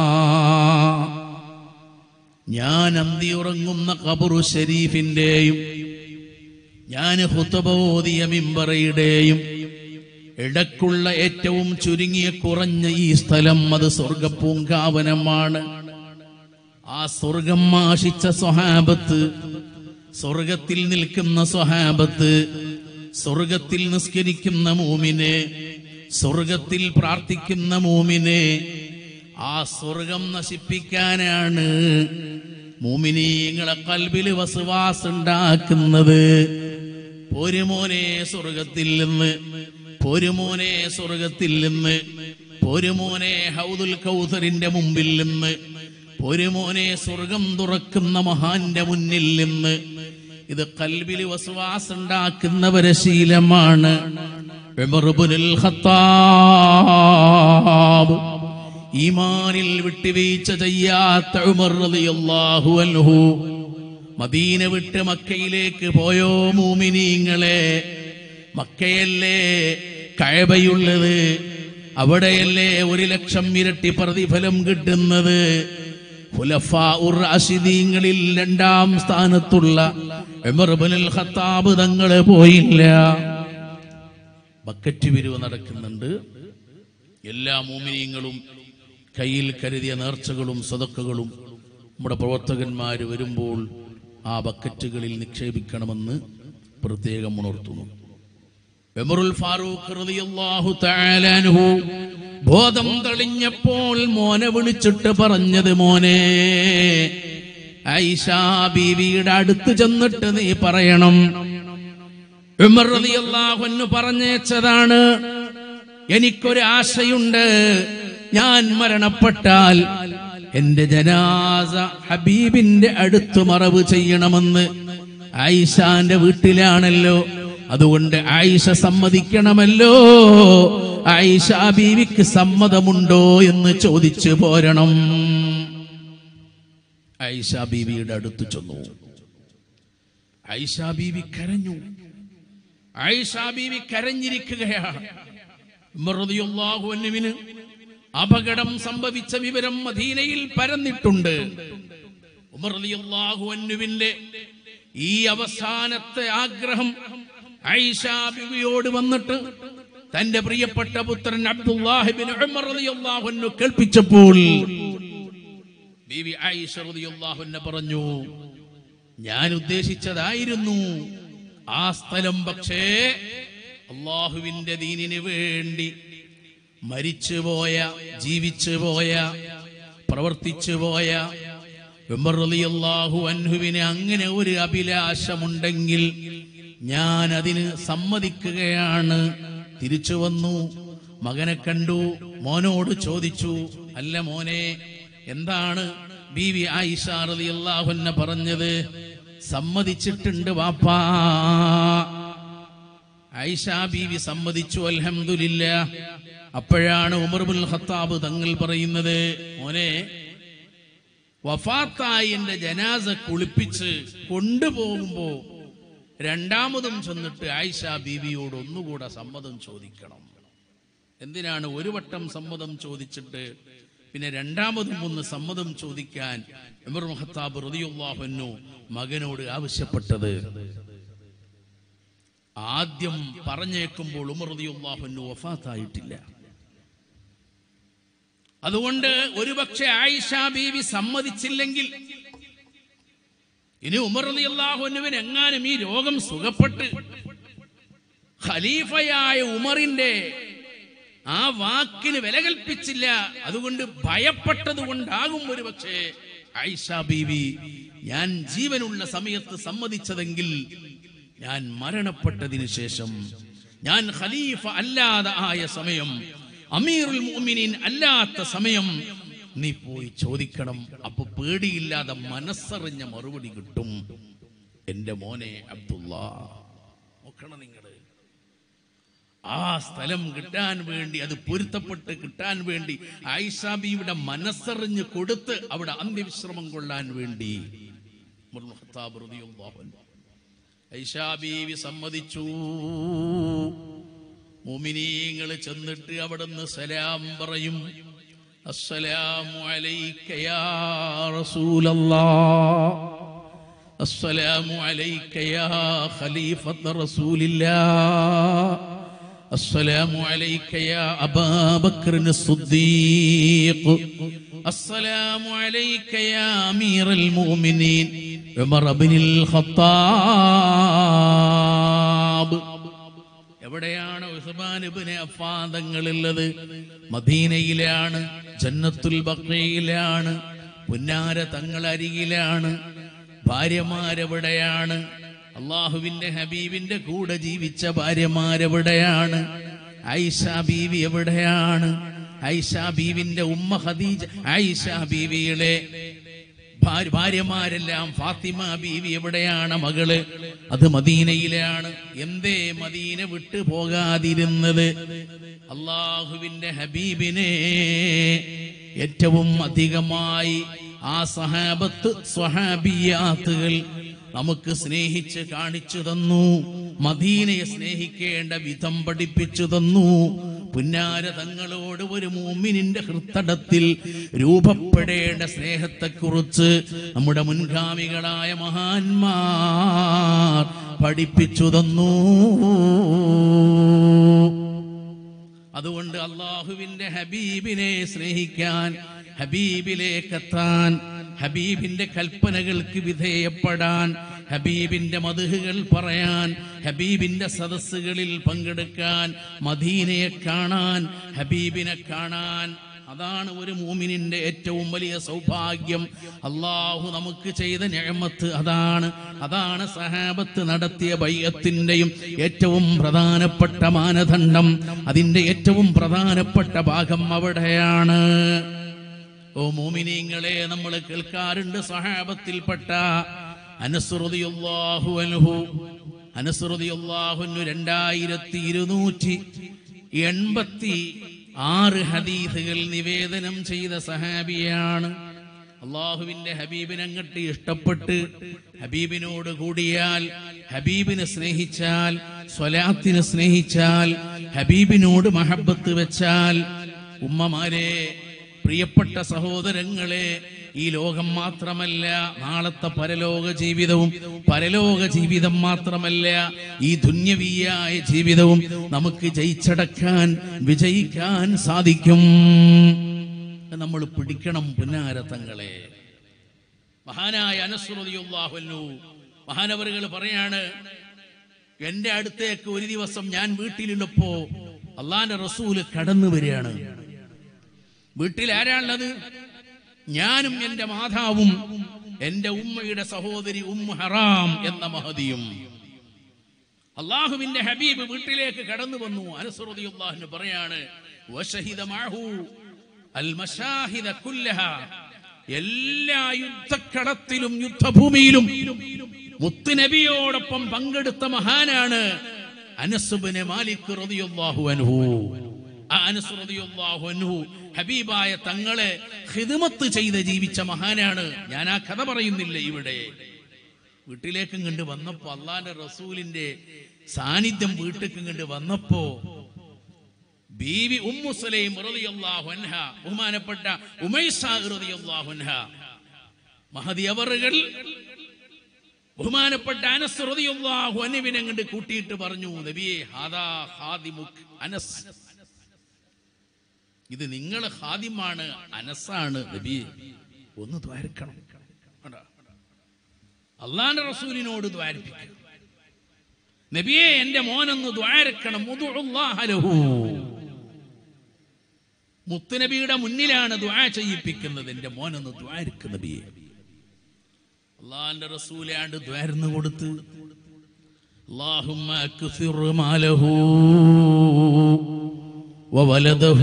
ഞാൻ അന്തി ഉറങ്ങുന്ന കബറു ഷരീഫിന്റെയും ഞാൻ ഹുത്തബ ഓതിയ മിമ്പറയുടെയും ഇടക്കുള്ള ഏറ്റവും ചുരുങ്ങിയ കുറഞ്ഞ ഈ സ്ഥലം അത് സ്വർഗപ്പൂങ്കാവനമാണ് ആ സ്വർഗം ആശിച്ച സ്വഹാബത്ത് സ്വർഗത്തിൽ നിൽക്കുന്ന സ്വഹാബത്ത് സ്വർഗത്തിൽ നിസ്കരിക്കുന്ന മൂമിനെ സ്വർഗത്തിൽ പ്രാർത്ഥിക്കുന്ന മൂമിനെ ആ സ്വർഗം നശിപ്പിക്കാനാണ് മൂമിനീങ്ങളെ കൽബിൽ വസുവാസ് ഉണ്ടാക്കുന്നത് പോരുമോനെ സ്വർഗത്തിൽ നിന്ന് പോരുമോനെ സ്വർഗത്തിൽ നിന്ന് പോരുമോനെ ഹൗദുൽ കൗസറിന്റെ മുമ്പിൽ നിന്ന് പോരുമോനെ സ്വർഗം തുറക്കുന്ന മഹാന്റെ മുന്നിൽ നിന്ന് ഇത് കൽബിൽ വസുവാസ് ഉണ്ടാക്കുന്നവരെ ശീലമാണ് ഉമർ ഇബ്നുൽ ഖത്താബ് ഈമാനിൽ വിട്ടുവീഴ്ച ചെയ്യാത്ത ഉമർ റളിയല്ലാഹു അൻഹു മദീന വിട്ട് മക്കയിലേക്ക് പോയോ മൂമിനീങ്ങളെ മക്കയല്ലേ കഴബയുള്ളത് അവിടെയല്ലേ ഒരു ലക്ഷം ഇരട്ടി പ്രതിഫലം കിട്ടുന്നത് ഖുലഫാ ഉർ റാഷിദീങ്ങളിൽ രണ്ടാം സ്ഥാനത്തുള്ള ഉമർ ഇബ്നുൽ ഖത്താബ് തങ്ങള് പോയില്ല ബക്കറ്റ് പിരിവ് നടക്കുന്നുണ്ട് എല്ലാ മോമിനിയങ്ങളും കയ്യിൽ കരുതിയ നേർച്ചകളും സ്വതക്കുകളും നമ്മുടെ പ്രവർത്തകന്മാർ വരുമ്പോൾ ആ ബക്കറ്റുകളിൽ നിക്ഷേപിക്കണമെന്ന് പ്രത്യേകം ഉണർത്തുന്നു ഉമറുൽ ഫാറൂഖ് റളിയല്ലാഹു തആല അൻഹു ബോധം തെളിഞ്ഞപ്പോൾ മോനെ വിളിച്ചിട്ട് പറഞ്ഞത് മോനെ ഐഷ ബീവിയുടെ അടുത്ത് ചെന്നിട്ട് നീ പറയണം ഉമർ റളിയല്ലാഹു അൻഹു പറഞ്ഞേച്ചതാണ് എനിക്കൊരു ആശയുണ്ട് ഞാൻ മരണപ്പെട്ടാൽ എന്റെ ജനാസ ഹബീബിന്റെ അടുത്ത് മറവ് ചെയ്യണമെന്ന് ആയിഷാന്റെ വീട്ടിലാണല്ലോ അതുകൊണ്ട് ആയിഷ സമ്മതിക്കണമല്ലോ ആയിഷ ബീവിക്ക് സമ്മതമുണ്ടോ എന്ന് ചോദിച്ചു പോരണം ആയിഷ ബീവിയുടെ അടുത്ത് ചെന്നു ആയിഷ ബീവി കരഞ്ഞു ആയിഷ ബീവി കരഞ്ഞിരിക്കുകയാണ് ഉമർ റളിയല്ലാഹു അൻഹുവിന് അപകടം സംഭവിച്ച വിവരം മദീനയിൽ പരന്നിട്ടുണ്ട് ഉമർ റളിയല്ലാഹു അൻഹുവിന്റെ ഈ അവസാനത്തെ ആഗ്രഹം ഐഷ ബിവിയോട് വന്നിട്ട് തന്റെ പ്രിയപ്പെട്ട പുത്രൻ അബ്ദുല്ലാഹിബിൻ ഉമർ റളിയല്ലാഹു അൻഹു കേൾപ്പിച്ചപ്പോൾ ബീവി ആയിഷ റളിയല്ലാഹു അൻഹ പറഞ്ഞു ഞാൻ ഉദ്ദേശിച്ചതായിരുന്നു ആ സ്ഥലം പക്ഷേ അള്ളാഹുവിന്റെ ദീനിന് വേണ്ടി മരിച്ചുപോയ ജീവിച്ചുപോയ പ്രവർത്തിച്ചുപോയ ഉമർ റളിയല്ലാഹു അൻഹുവിന് അങ്ങനെ ഒരു അഭിലാഷമുണ്ടെങ്കിൽ ഞാൻ അതിന് സമ്മതിക്കുകയാണ് തിരിച്ചു വന്നു മകനെ കണ്ടു മോനോട് ചോദിച്ചു അല്ല മോനെ എന്താണ് ബീവി ആയിഷ റളിയല്ലാഹു അൻഹ പറഞ്ഞത് സമ്മതിച്ചിട്ടുണ്ട് വാപ്പാ ഐഷ ബീവി സമ്മതിച്ചു അൽഹംദുലില്ല അപ്പോഴാണ് ഉമർബുൽ ഖത്താബ് തങ്ങൾ പറയുന്നത് മോനെ വഫാത്തായി എന്റെ ജനാസ കുളിപ്പിച്ച് കൊണ്ടുപോകുമ്പോ രണ്ടാമതും ചെന്നിട്ട് ആയിഷ ബീവിയോട് ഒന്നുകൂടെ സമ്മതം ചോദിക്കണം എന്തിനാണ് ഒരു വട്ടം സമ്മതം ചോദിച്ചിട്ട് പിന്നെ രണ്ടാമതും ഒന്ന് സമ്മതം ചോദിക്കാൻ ഉമർ മുഹത്താബ് റളിയല്ലാഹു മകനോട് ആവശ്യപ്പെട്ടത് ആദ്യം പറഞ്ഞേക്കുമ്പോൾ ഉമർ റളിയല്ലാഹു വഫാത്തായിട്ടില്ല അതുകൊണ്ട് ഒരുപക്ഷെ ആയിഷ ബീവി സമ്മതിച്ചില്ലെങ്കിൽ ഇനി ഉമർ റളിയല്ലാഹുവിന് എങ്ങാനും ഈ രോഗം സുഖപ്പെട്ട് ഖലീഫയായ ഉമറിന്റെ ആ വാക്കിന് വില കൽപ്പിച്ചില്ല അതുകൊണ്ട് ഭയപ്പെട്ടത് കൊണ്ടാകും ഒരു പക്ഷേ ആയിഷ ബീവി ഞാൻ ജീവനുള്ള സമയത്ത് സമ്മതിച്ചതെങ്കിൽ ഞാൻ മരണപ്പെട്ടതിന് ശേഷം ഞാൻ ഖലീഫ അല്ലാതെ ആയ സമയം അമീറുൽ മുഅ്മിനീൻ അല്ലാത്ത സമയം നീ പോയി ചോദിക്കണം അപ്പൊ പേടിയില്ലാതെ മനസ്സറിഞ്ഞ മറുപടി കിട്ടും എന്റെ മോനെ അബ്ദുള്ള നോക്കണം നിങ്ങള് ആ സ്ഥലം കിട്ടാൻ വേണ്ടി അത് പൊരുത്തപ്പെട്ട് കിട്ടാൻ വേണ്ടി ആയിഷാബിയുടെ മനസ്സറിഞ്ഞ് കൊടുത്ത് അവിടെ അന്ത്യവിശ്രമം കൊള്ളാൻ വേണ്ടി ഉമർ ഇബ്നുൽ ഖത്താബ് റളിയല്ലാഹു അൻഹു. ഐഷാ ബീവി സമ്മതിച്ചു മുമിനീങ്ങൾ ചെന്നിട്ട് അവിടുന്ന് സലാം പറയും അസ്സലാമു അലൈക യാ റസൂലല്ലാഹ് അസ്സലാമു അലൈക യാ ഖലീഫത്ത റസൂലില്ലാഹ് السلام عليك يا أبا بكر الصديق السلام عليك يا أمير المؤمنين عمر بن الخطاب എവിടെയാണ് ഉസ്മാൻ ഇബ്നു അഫ്ഫാൻ തങ്ങളുള്ളത് മദീനയിലാണ് ജന്നത്തുൽ ബഖയിലാണ് പുന്നാര തങ്ങളരികിലാണ് ഭാര്യമാരെവിടെയാണ് അള്ളാഹുവിന്റെ ഹബീബിന്റെ കൂടെ ജീവിച്ച ഭാര്യമാരെവിടെയാണ് ഐഷ ബീവി എവിടെയാണ് ഐഷ ബീവിന്റെ ഉമ്മ ഖദീജ ഐഷ ബീവിയുടെ ഭാര്യ- ഭാര്യമാരെല്ലാം ഫാത്തിമ ബീവി എവിടെയാണ് മകള് അത് മദീനയിലാണ് എന്തേ മദീന വിട്ടു പോകാതിരുന്നത് അള്ളാഹുവിന്റെ ഹബീബിനെ ഏറ്റവും അധികമായി ആ സഹാബത്ത് സ്വഹാബിയാത്തുകൾ നമുക്ക് സ്നേഹിച്ച് കാണിച്ചു തന്നു മദീനയെ സ്നേഹിക്കേണ്ട വിധം പഠിപ്പിച്ചു തന്നു പുന്നാര തങ്ങളോട് ഒരു മൂമിനിന്റെ ഹൃത്തടത്തിൽ രൂപപ്പെടേണ്ട സ്നേഹത്തെക്കുറിച്ച് നമ്മുടെ മുൻഗാമികളായ മഹാന്മാർ പഠിപ്പിച്ചു തന്നു അതുകൊണ്ട് അള്ളാഹുവിന്റെ ഹബീബിനെ സ്നേഹിക്കാൻ ഹബീബിലേക്ക് എത്താൻ ഹബീബിന്റെ കൽപ്പനകൾക്ക് വിധേയപ്പെടാൻ ഹബീബിന്റെ മധുഹുകൾ പറയാൻ ഹബീബിന്റെ സദസ്സുകളിൽ പങ്കെടുക്കാൻ മദീനയെ കാണാൻ ഹബീബിനെ കാണാൻ അതാണ് ഒരു മൂമിനിന്റെ ഏറ്റവും വലിയ സൗഭാഗ്യം അള്ളാഹു നമുക്ക് ചെയ്ത ഞഴമത്ത് അതാണ് അതാണ് സഹാബത്ത് നടത്തിയ ബയ്യത്തിന്റെയും ഏറ്റവും പ്രധാനപ്പെട്ട മാനദണ്ഡം അതിന്റെ ഏറ്റവും പ്രധാനപ്പെട്ട ഭാഗം അവിടെയാണ് ഓ മോമിനിങ്ങളെ നമ്മൾ കേൾക്കാറുണ്ട് സഹാബത്തിൽപ്പെട്ട അനസ്രുതിയുള്ളാഹു അൻഹു അനസ്രുതിയുള്ളാഹുനു രണ്ടായിരത്തി ഇരുന്നൂറ്റി എൺപത്തി ആറ് ഹദീസുകൾ നിവേദനം ചെയ്ത സഹാബിയാണ് അള്ളാഹുവിന്റെ ഹബീബിനങ്ങട്ട് ഇഷ്ടപ്പെട്ട് ഹബീബിനോട് കൂടിയാൽ ഹബീബിനെ സ്നേഹിച്ചാൽ സ്വലാത്തിനെ സ്നേഹിച്ചാൽ ഹബീബിനോട് മഹബത്ത് വെച്ചാൽ ഉമ്മമാരെ പ്രിയപ്പെട്ട സഹോദരങ്ങളെ ഈ ലോകം മാത്രമല്ല നാളത്തെ പരലോക ജീവിതവും പരലോക ജീവിതം മാത്രമല്ല ഈ ദുന്യവീയായ ജീവിതവും നമുക്ക് ജയിച്ചടക്കാൻ വിജയിക്കാൻ സാധിക്കും നമ്മൾ പിടിക്കണം പുന്നാരത്തങ്ങളെ മഹാനായ അനസ്രുതിയുള്ളാഹുന്നു മഹാനവറുകൾ പറയാണ് എന്റെ അടുത്തേക്ക് ഒരു ദിവസം ഞാൻ വീട്ടിലുള്ളപ്പോ അള്ളാന്റെ റസൂല് കടന്നു വരികയാണ് വീട്ടിൽ ആരാണുള്ളത് ഞാനും എന്റെ മാതാവും എന്റെ ഉമ്മയുടെ സഹോദരി ഉമ്മ ഹറാം എന്ന മഹതിയും അള്ളാഹുവിന്റെ ഹബീബ് വീട്ടിലേക്ക് കടന്നു വന്നു അനുസൃതിയുള്ളാഹിന് പറയാണ് വശഹിദ മാഹു അൽ മശാഹിദ കുല്ലഹ എല്ലാ യുദ്ധക്കടത്തിലും യുദ്ധഭൂമിയിലും മുത്തുനബിയോടൊപ്പം പങ്കെടുത്ത മഹാനാണ് അനസുബിന് മാലിക് റളിയല്ലാഹു അൻഹു ആ അനസ് റളിയല്ലാഹു അൻഹു ഹബീബായ തങ്ങളെ ഹിദ്മത്ത് ചെയ്ത് ജീവിച്ച മഹാനാണ് ഞാൻ ആ കഥ പറയുന്നില്ല ഇവിടെ വീട്ടിലേക്ക് കണ്ട് വന്നപ്പോ അള്ളാന്റെ റസൂലിന്റെ സാന്നിധ്യം വീട്ടിലേക്ക് കണ്ട് വന്നപ്പോ ബീവി ഉമ്മു സുലൈം റളിയല്ലാഹു അൻഹ ബഹുമാനപ്പെട്ട ഉമൈസ റളിയല്ലാഹു അൻഹ മഹദി അവറുകൾ ബഹുമാനപ്പെട്ട അനസ് റളിയല്ലാഹു അൻഹുവിനെ കണ്ട് കൂട്ടിയിട്ട് പറഞ്ഞു നബിയെ ഹാദാ ഹാദിമുക് അനസ് ഇത് നിങ്ങൾ ഹാദിമാണ് അനസാണ് നബിയെ ഒന്ന് ദ്വാരക്കണം കണ്ടോ? അള്ളാന്റെ റസൂലിനോട് ദ്വാരിപ്പിക്കണം നബിയെ എന്റെ മോനൊന്ന് ദ്വാരക്കണം ഉദുഉല്ലാഹലഹു. മുത്തുനബിയുടെ മുന്നിലാണ് ദ്വാ ചെയ്യിപ്പിക്കുന്നത് എന്റെ മോനൊന്ന് ദ്വാരക്ക് നബിയെ അള്ളാന്റെ റസൂലാണ്ട് ദ്വാരന്ന് കൊടുത്ത് اللهم اكثر ماله وولده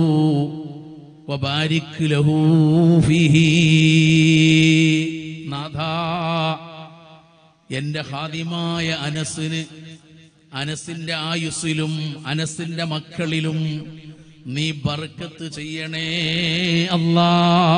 وبارك له فيه നാഥാ എന്റെ ഹാദിമായ അനസിന് അനസിന്റെ ആയുസ്സിലും അനസിന്റെ മക്കളിലും നീ ബർക്കത്ത് ചെയ്യണേ അല്ലാ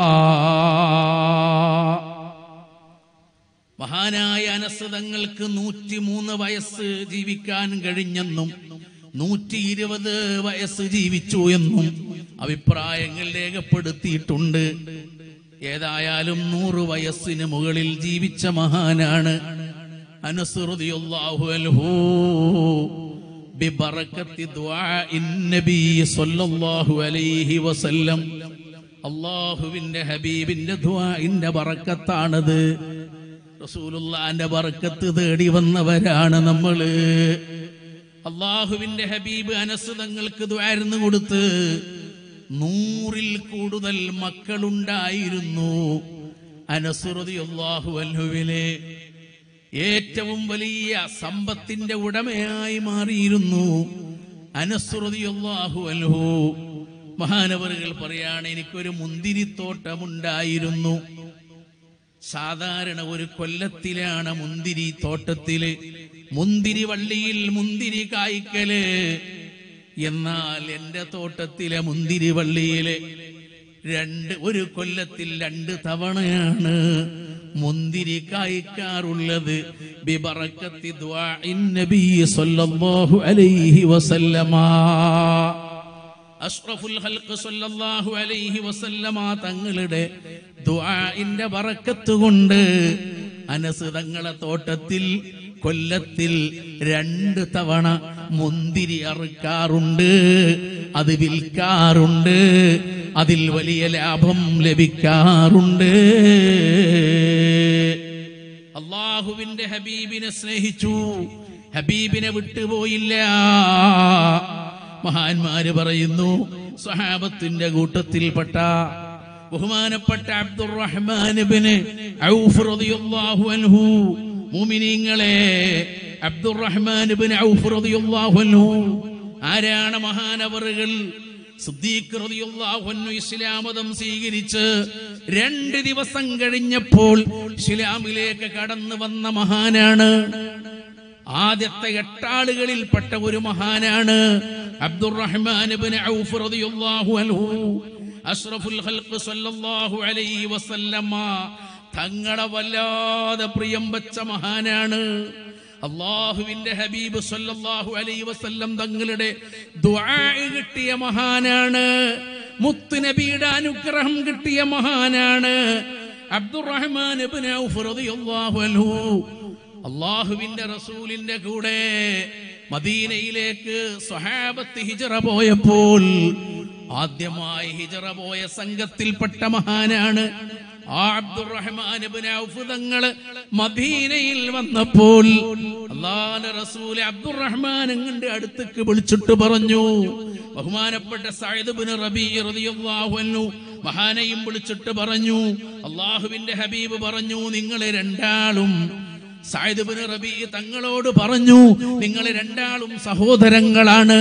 മഹാനായ അനസ് തങ്ങൾക്ക് നൂറ്റിമൂന്ന് വയസ്സ് ജീവിക്കാൻ കഴിഞ്ഞെന്നും നൂറ്റി ഇരുപത് വയസ്സ് ജീവിച്ചു എന്നും അഭിപ്രായങ്ങൾ രേഖപ്പെടുത്തിയിട്ടുണ്ട് ഏതായാലും നൂറ് വയസ്സിന് മുകളിൽ ജീവിച്ച മഹാനാണ് അനസുറുദിയുള്ളാഹു അൽഹൂ ബിബറക്കത്തി ദുആഇൻ നബി സ്വല്ലല്ലാഹു അലൈഹി വസല്ലം അള്ളാഹുവിന്റെ ഹബീബിന്റെ ദുആഇന്റെ ബറക്കത്താണത് റസൂലുള്ളാന്റെ ബറക്കത്ത് തേടി വന്നവരാണ് നമ്മള് അള്ളാഹുവിന്റെ ഹബീബ് അനസ് തങ്ങൾക്ക് ദ്വാരുന്നു കൊടുത്ത് നൂറിൽ കൂടുതൽ മക്കളുണ്ടായിരുന്നു അനസുറതി അള്ളാഹു അല്ലുവിലെ ഏറ്റവും വലിയ സമ്പത്തിന്റെ ഉടമയായി മാറിയിരുന്നു അനസുറതി അള്ളാഹു അൽഹു മഹാനവറുകൾ പറയാണ് എനിക്കൊരു മുന്തിരിത്തോട്ടമുണ്ടായിരുന്നു സാധാരണ ഒരു കൊല്ലത്തിലാണ് മുന്തിരി തോട്ടത്തില് മുന്തിരി വള്ളിയിൽ മുന്തിരി കായ്ക്കല് എന്നാൽ എന്റെ തോട്ടത്തിലെ മുന്തിരി വള്ളിയില് രണ്ട് ഒരു കൊല്ലത്തിൽ രണ്ട് തവണയാണ് മുന്തിരി കായ്ക്കാറുള്ളത് ബിബറക്കത്തി ദുആഇൻ നബി സ്വല്ലല്ലാഹു അലൈഹി വസല്ലമ അഷ്റഫുൽ ഹൽഖ് സല്ലല്ലാഹു അലൈഹി വസല്ലമ തങ്ങളുടെ ദുആഇന്റെ ബറക്കത്ത് കൊണ്ട് അനസ് തങ്ങളെ തോട്ടത്തിൽ കൊല്ലത്തിൽ രണ്ട് തവണ മുന്തിരി അറുക്കാറുണ്ട് അത് വിൽക്കാറുണ്ട് അതിൽ വലിയ ലാഭം ലഭിക്കാറുണ്ട് അള്ളാഹുവിന്റെ ഹബീബിനെ സ്നേഹിച്ചു ഹബീബിനെ വിട്ടുപോയില്ല മഹാന്മാര് പറയുന്നു സഹാബത്തിന്റെ കൂട്ടത്തിൽപ്പെട്ട ബഹുമാനപ്പെട്ട അബ്ദുറഹ്മാൻബിന് ഔഫ് റളിയല്ലാഹു അൻഹു മുഅ്മിനീങ്ങളെ അബ്ദുറഹ്മാൻബിന് ഔഫ് റളിയല്ലാഹു അൻഹു ആരാണ് മഹാനവറുകൾ സിദ്ദീഖ് റളിയല്ലാഹു അൻഹു ഇസ്ലാം മതം സ്വീകരിച്ച് രണ്ട് ദിവസം കഴിഞ്ഞപ്പോൾ ഇസ്ലാമിലേക്ക് കടന്നു വന്ന മഹാനാണ് ആദ്യത്തെ എട്ടാളുകളിൽപ്പെട്ട ഒരു മഹാനാണ് അബ്ദുറഹ്മാൻ ഇബ്നു ഔഫ് റളിയല്ലാഹു അൻഹു അഷ്റഫുൽ ഖൽഖ് സല്ലല്ലാഹു അലൈഹി വസല്ലമ തങ്ങളെ വല്ലാതെ പ്രിയം വെച്ച മഹാനാണ് അള്ളാഹുവിന്റെ ഹബീബ് സല്ലല്ലാഹു അലൈഹി വസല്ലം തങ്ങളുടെ ദുആ കിട്ടിയ മഹാനാണ് മുത്ത് നബിയുടെ അനുഗ്രഹം കിട്ടിയ മഹാനാണ് അബ്ദുറഹ്മാൻ ഇബ്നു ഔഫ് റളിയല്ലാഹു അൻഹു അള്ളാഹുവിന്റെ റസൂലിന്റെ കൂടെ മദീനയിലേക്ക് സ്വഹാബത്ത് ഹിജറ പോയപ്പോൾ ആദ്യമായി ഹിജറ പോയ സംഘത്തിൽപ്പെട്ട മഹാനാണ് ആ അബ്ദുറഹ്മാൻ ഇബ്നു ഔഫ് തങ്ങള് മദീനയിൽ വന്നപ്പോൾ അള്ളാഹുവിന്റെ റസൂൽ അബ്ദുറഹ്മാൻ എങ്ങന്റെ അടുത്തേക്ക് വിളിച്ചിട്ട് പറഞ്ഞു ബഹുമാനപ്പെട്ട സയ്യിദ് ഇബ്നു റബീ റളിയല്ലാഹു അൻഹു മഹാനെയും വിളിച്ചിട്ട് പറഞ്ഞു അള്ളാഹുവിന്റെ ഹബീബ് പറഞ്ഞു നിങ്ങൾ രണ്ടാളും സായിദ് ഇബ്നു റബീ തങ്ങളോട് പറഞ്ഞു നിങ്ങൾ രണ്ടാളും സഹോദരങ്ങളാണ്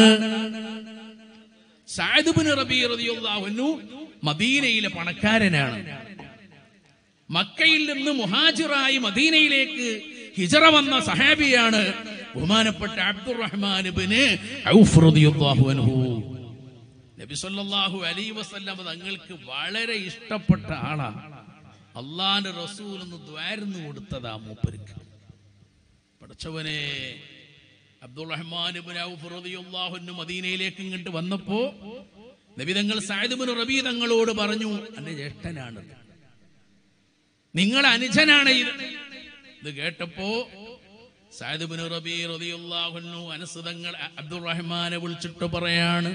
സായിദ് ഇബ്നു റബീ റളിയല്ലാഹു അൻഹു മദീനയിലെ പണക്കാരനാണ് മക്കയിൽ നിന്ന് മുഹാജിറായി മദീനയിലേക്ക് ഹിജറ വന്ന സഹാബിയാണ് ബഹുമാനപ്പെട്ട അബ്ദുറഹ്മാൻ ഇബ്നു ഔഫ് റളിയല്ലാഹു അൻഹു നബി സല്ലല്ലാഹു അലൈഹി വസല്ലം തങ്ങൾക്ക് വളരെ ഇഷ്ടപ്പെട്ട ആളാണ് അള്ളാന്റെ റസൂൽ എന്ന് ദ്വാരുന്നു കൊടുത്തതാ മൂപ്പർക്ക് പഠിച്ചവനെ അബ്ദുറഹ്മാൻ ഇബ്നു ഔഫ് റളിയല്ലാഹു അൻഹു മദീനയിലേക്ക് ഇങ്ങോട്ട് വന്നപ്പോ നബി തങ്ങൾ സഅദ് ഇബ്നു റബീ തങ്ങളോട് പറഞ്ഞു എന്റെ ജ്യേഷ്ഠനാണ് നിങ്ങളെ അനുജനാണ് ഇത് ഇത് കേട്ടപ്പോ സഅദ് ഇബ്നു റബീ റളിയല്ലാഹു അൻഹു അനസ് തങ്ങൾ അബ്ദുറഹ്മാനെ വിളിച്ചിട്ട് പറയാണ്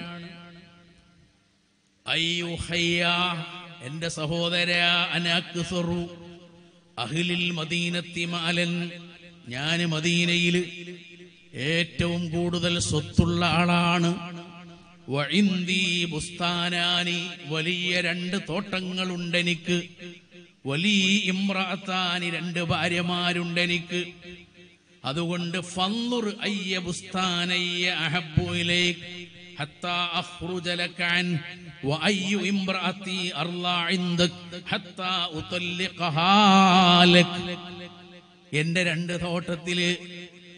അയ്യോ ഹയ്യ എന്റെ സഹോദര അനാക്സറു അഖിലിൽ മദീനത്തി മാലൻ ഞാൻ മദീനയിൽ ഏറ്റവും കൂടുതൽ സ്വത്തുള്ള ആളാണ് വഇന്ദി ബുസ്താനാനി വലിയ രണ്ട് തോട്ടങ്ങളുണ്ട് എനിക്ക് വലിയ ഇമ്രാത്താനി രണ്ട് ഭാര്യമാരുണ്ട് എനിക്ക് അതുകൊണ്ട് ഫന്നുർ അയ്യ ബുസ്താനയ്യ അഹബ്ബു ഇലൈക് حتى أخرج لك عنه وأي امرأتي أرضى عندك حتى أطلقها لك എന്റെ രണ്ട് തോട്ടത്തില്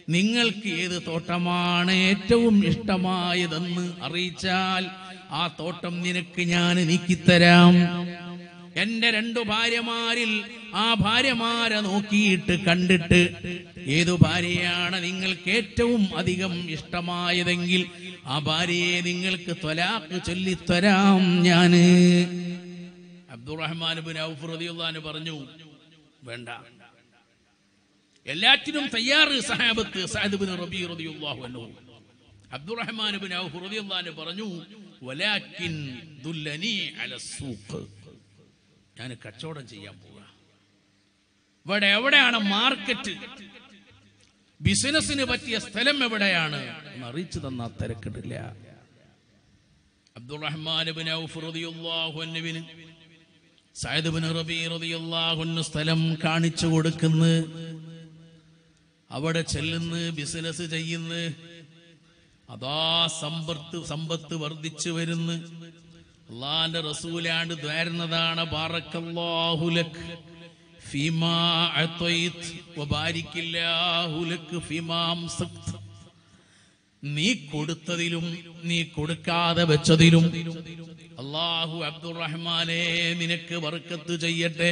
നിങ്ങൾക്ക് ഏത് തോട്ടമാണ് ഏറ്റവും ഇഷ്ടമായതെന്ന് അറിയിച്ചാൽ ആ തോട്ടം നിനക്ക് ഞാൻ നീക്കിത്തരാം എന്റെ രണ്ടു ഭാര്യമാരിൽ ആ ഭാര്യമാരെ നോക്കിയിട്ട് കണ്ടിട്ട് ഏതു ഭാര്യയാണ് നിങ്ങൾക്ക് ഏറ്റവും അധികം ഇഷ്ടമായതെങ്കിൽ ആ ഭാര്യയെ നിങ്ങൾക്ക് ത്വലാക്ക് ചൊല്ലിത്തരാം ഞാന് അബ്ദുറഹ്മാൻ ബിൻ ഔഫ് റളിയല്ലാഹു പറഞ്ഞു വേണ്ട എല്ലാറ്റിനും തയ്യാറ് സഹാബത്ത് സഅദ് ബിൻ റബീ റളിയല്ലാഹു അൻഹു അബ്ദുറഹ്മാൻ ബിൻ ഔഫ് റളിയല്ലാഹു അൻഹു പറഞ്ഞു വലാകിൻ ദുല്ലനി അല സൂഖ് ഞാൻ കച്ചവടം ചെയ്യാൻ പോവുക ഇവിടെ എവിടെയാണ് മാർക്കറ്റ് ബിസിനസിന് പറ്റിയ സ്ഥലം എവിടെയാണ് എന്ന് അറിയിച്ചു തന്ന തിരക്കിടില്ല അബ്ദുറഹ്മാൻ ബിൻ ഔഫ് റളിയല്ലാഹു അൻഹുവിന് സഅദ് ബിൻ റബീ റളിയല്ലാഹു അൻഹു സ്ഥലം കാണിച്ചു കൊടുക്കുന്നു അവിടെ ചെല്ലുന്നു ബിസിനസ് ചെയ്യുന്നു അതാ സമ്പത്ത് സമ്പത്ത് വർദ്ധിച്ചു വരുന്നു അള്ളാന്റെ റസൂലാണ്ട് ദ്വാരുന്നതാണ് ബാറക്കല്ലാഹു ലക് ഫീമാ അത്വൈത് വബാരിക്കില്ലാഹു ലക് ഫീമാ അംസക്ത് നീ കൊടുത്തതിലും നീ കൊടുക്കാതെ വെച്ചതിലും അള്ളാഹു അബ്ദുറഹ്മാനെ നിനക്ക് വർക്കത്ത് ചെയ്യട്ടെ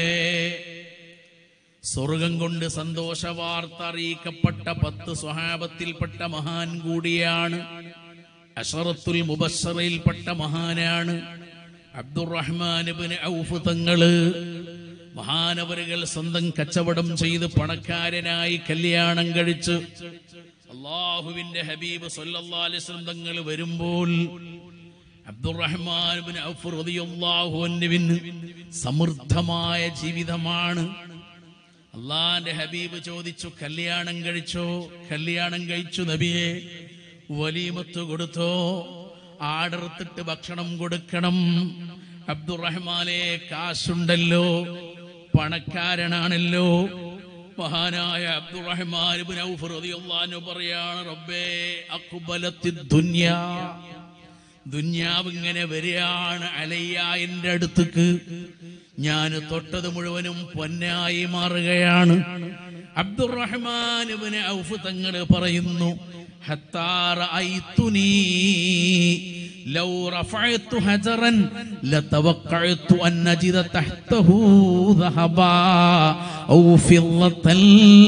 സ്വർഗം കൊണ്ട് സന്തോഷ വാർത്ത അറിയിക്കപ്പെട്ട പത്ത് സ്വഹാബത്തിൽപ്പെട്ട മഹാൻ കൂടിയാണ് അഷറത്തുൽ മുബස්සറയിൽപ്പെട്ട മഹാനാണ് അബ്ദുറഹ്മാൻ ഇബ്നു ഔഫ് തങ്ങള് മഹാനവരുകൾ സ്വന്തം കച്ചവടം ചെയ്ത് പണക്കാരനായി കല്യാണം കഴിച്ച് അള്ളാഹുവിന്റെ ഹബീബ് സല്ലല്ലാഹു അലൈഹി വസല്ലം തങ്ങൾ വരുമ്പോൾ അബ്ദുറഹ്മാൻ ഇബ്നു ഔഫ് റളിയല്ലാഹു അൻഹുവിന് സമൃദ്ധമായ ജീവിതമാണ് അള്ളാന്റെ ഹബീബ് ചോദിച്ചു കല്യാണം കഴിച്ചോ കല്യാണം കഴിച്ചു നബിയെ വലീമത്ത് കൊടുത്തോ ആടർത്തിട്ട് ഭക്ഷണം കൊടുക്കണം അബ്ദുറഹ്മാനെ കാശുണ്ടല്ലോ പണക്കാരനാണല്ലോ മഹാനായ അബ്ദുറഹ്മാൻ ഇബ്നു ഔഫ് റളിയല്ലാഹു അൻഹു പറയാണ് റബ്ബേ അഖ്ബലത്തി ദുനിയാ ദുന്യാവ് ഇങ്ങനെ വരികയാണ് അലയ്യ എന്റെ അടുത്തേക്ക് ഞാൻ തൊട്ടത് മുഴുവനും പൊന്നായി മാറുകയാണ് അബ്ദുറഹ്മാൻ ഇബ്നു ഔഫ് തങ്ങൾ പറയുന്നു ഹത്താ റഅയ്തുനീ ലൗ റഫഅതു ഹജറൻ ലതവഖഅതു അൻ നജിദ തഹ്തഹു ദഹബാ ഔ ഫില്ലത്തൻ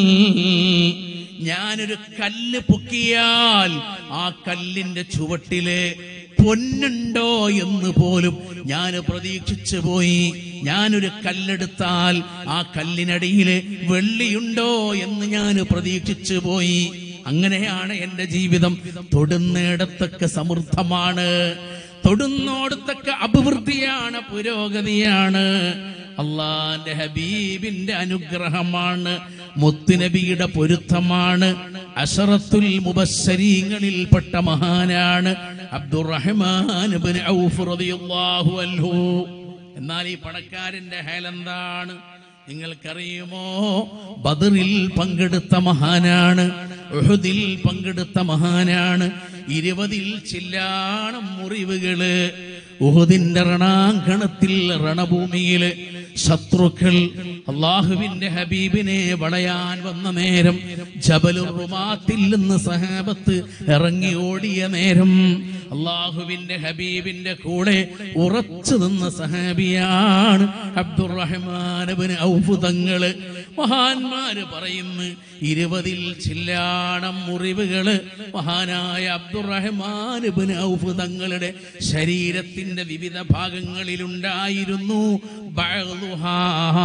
ഞാനൊരു കല്ല് പൊക്കിയാൽ ആ കല്ലിന്റെ ചുവട്ടിലെ പൊന്നുണ്ടോ എന്ന് പോലും ഞാൻ പ്രതീക്ഷിച്ചു പോയി ഞാനൊരു കല്ലെടുത്താൽ ആ കല്ലിനടിയിലെ വെള്ളിയുണ്ടോ എന്ന് ഞാൻ പ്രതീക്ഷിച്ചു പോയി അങ്ങനെയാണ് എന്റെ ജീവിതം തൊടുന്നിടത്തൊക്കെ സമൃദ്ധമാണ് തൊടുന്നോടത്തൊക്കെ അഭിവൃദ്ധിയാണ് പുരോഗതിയാണ് അള്ളാന്റെ ഹബീബിന്റെ അനുഗ്രഹമാണ് മുത്തുനബിയുടെ പൊരുത്തമാണ് അഷറത്തുൽ മുബശ്ശരീങ്ങളിൽപ്പെട്ട മഹാനാണ് അബ്ദുറഹ്മാൻ ഇബ്നു ഔഫ് റളിയല്ലാഹു അൻഹു എന്നാൽ ഈ പണക്കാരന്റെ ഹേലെന്താണ് നിങ്ങൾക്കറിയുമോ ബദറിൽ പങ്കെടുത്ത മഹാനാണ് ഉഹുദിൽ പങ്കെടുത്ത മഹാനാണ് ഇരുപതിൽ ചില്ലാണം മുറിവുകള് ഉഹുദിന്റെ രണാങ്കണത്തിൽ രണഭൂമിയില് ശത്രുക്കൾ അള്ളാഹുവിന്റെ ഹബീബിനെ വളയാൻ വന്ന നേരം ജബലുറുമാത്തിൽ നിന്ന് സഹാബത്ത് ഇറങ്ങി ഓടിയ നേരം അള്ളാഹുവിന്റെ ഹബീബിന്റെ കൂടെ ഉറച്ചു നിന്ന സഹാബിയാണ് അബ്ദുറഹ്മാൻ ഇബ്നു ഔഫ് തങ്ങള് മഹാന്മാര് പറയുന്നു ഇരുപതിൽ ചില്ലാണം മുറിവുകള് മഹാനായ അബ്ദുറഹ്മാൻ ഇബ്നു ഔഫ് തങ്ങളുടെ ശരീരത്തിന്റെ വിവിധ ഭാഗങ്ങളിലുണ്ടായിരുന്നു ബഅ്ളുഹാ.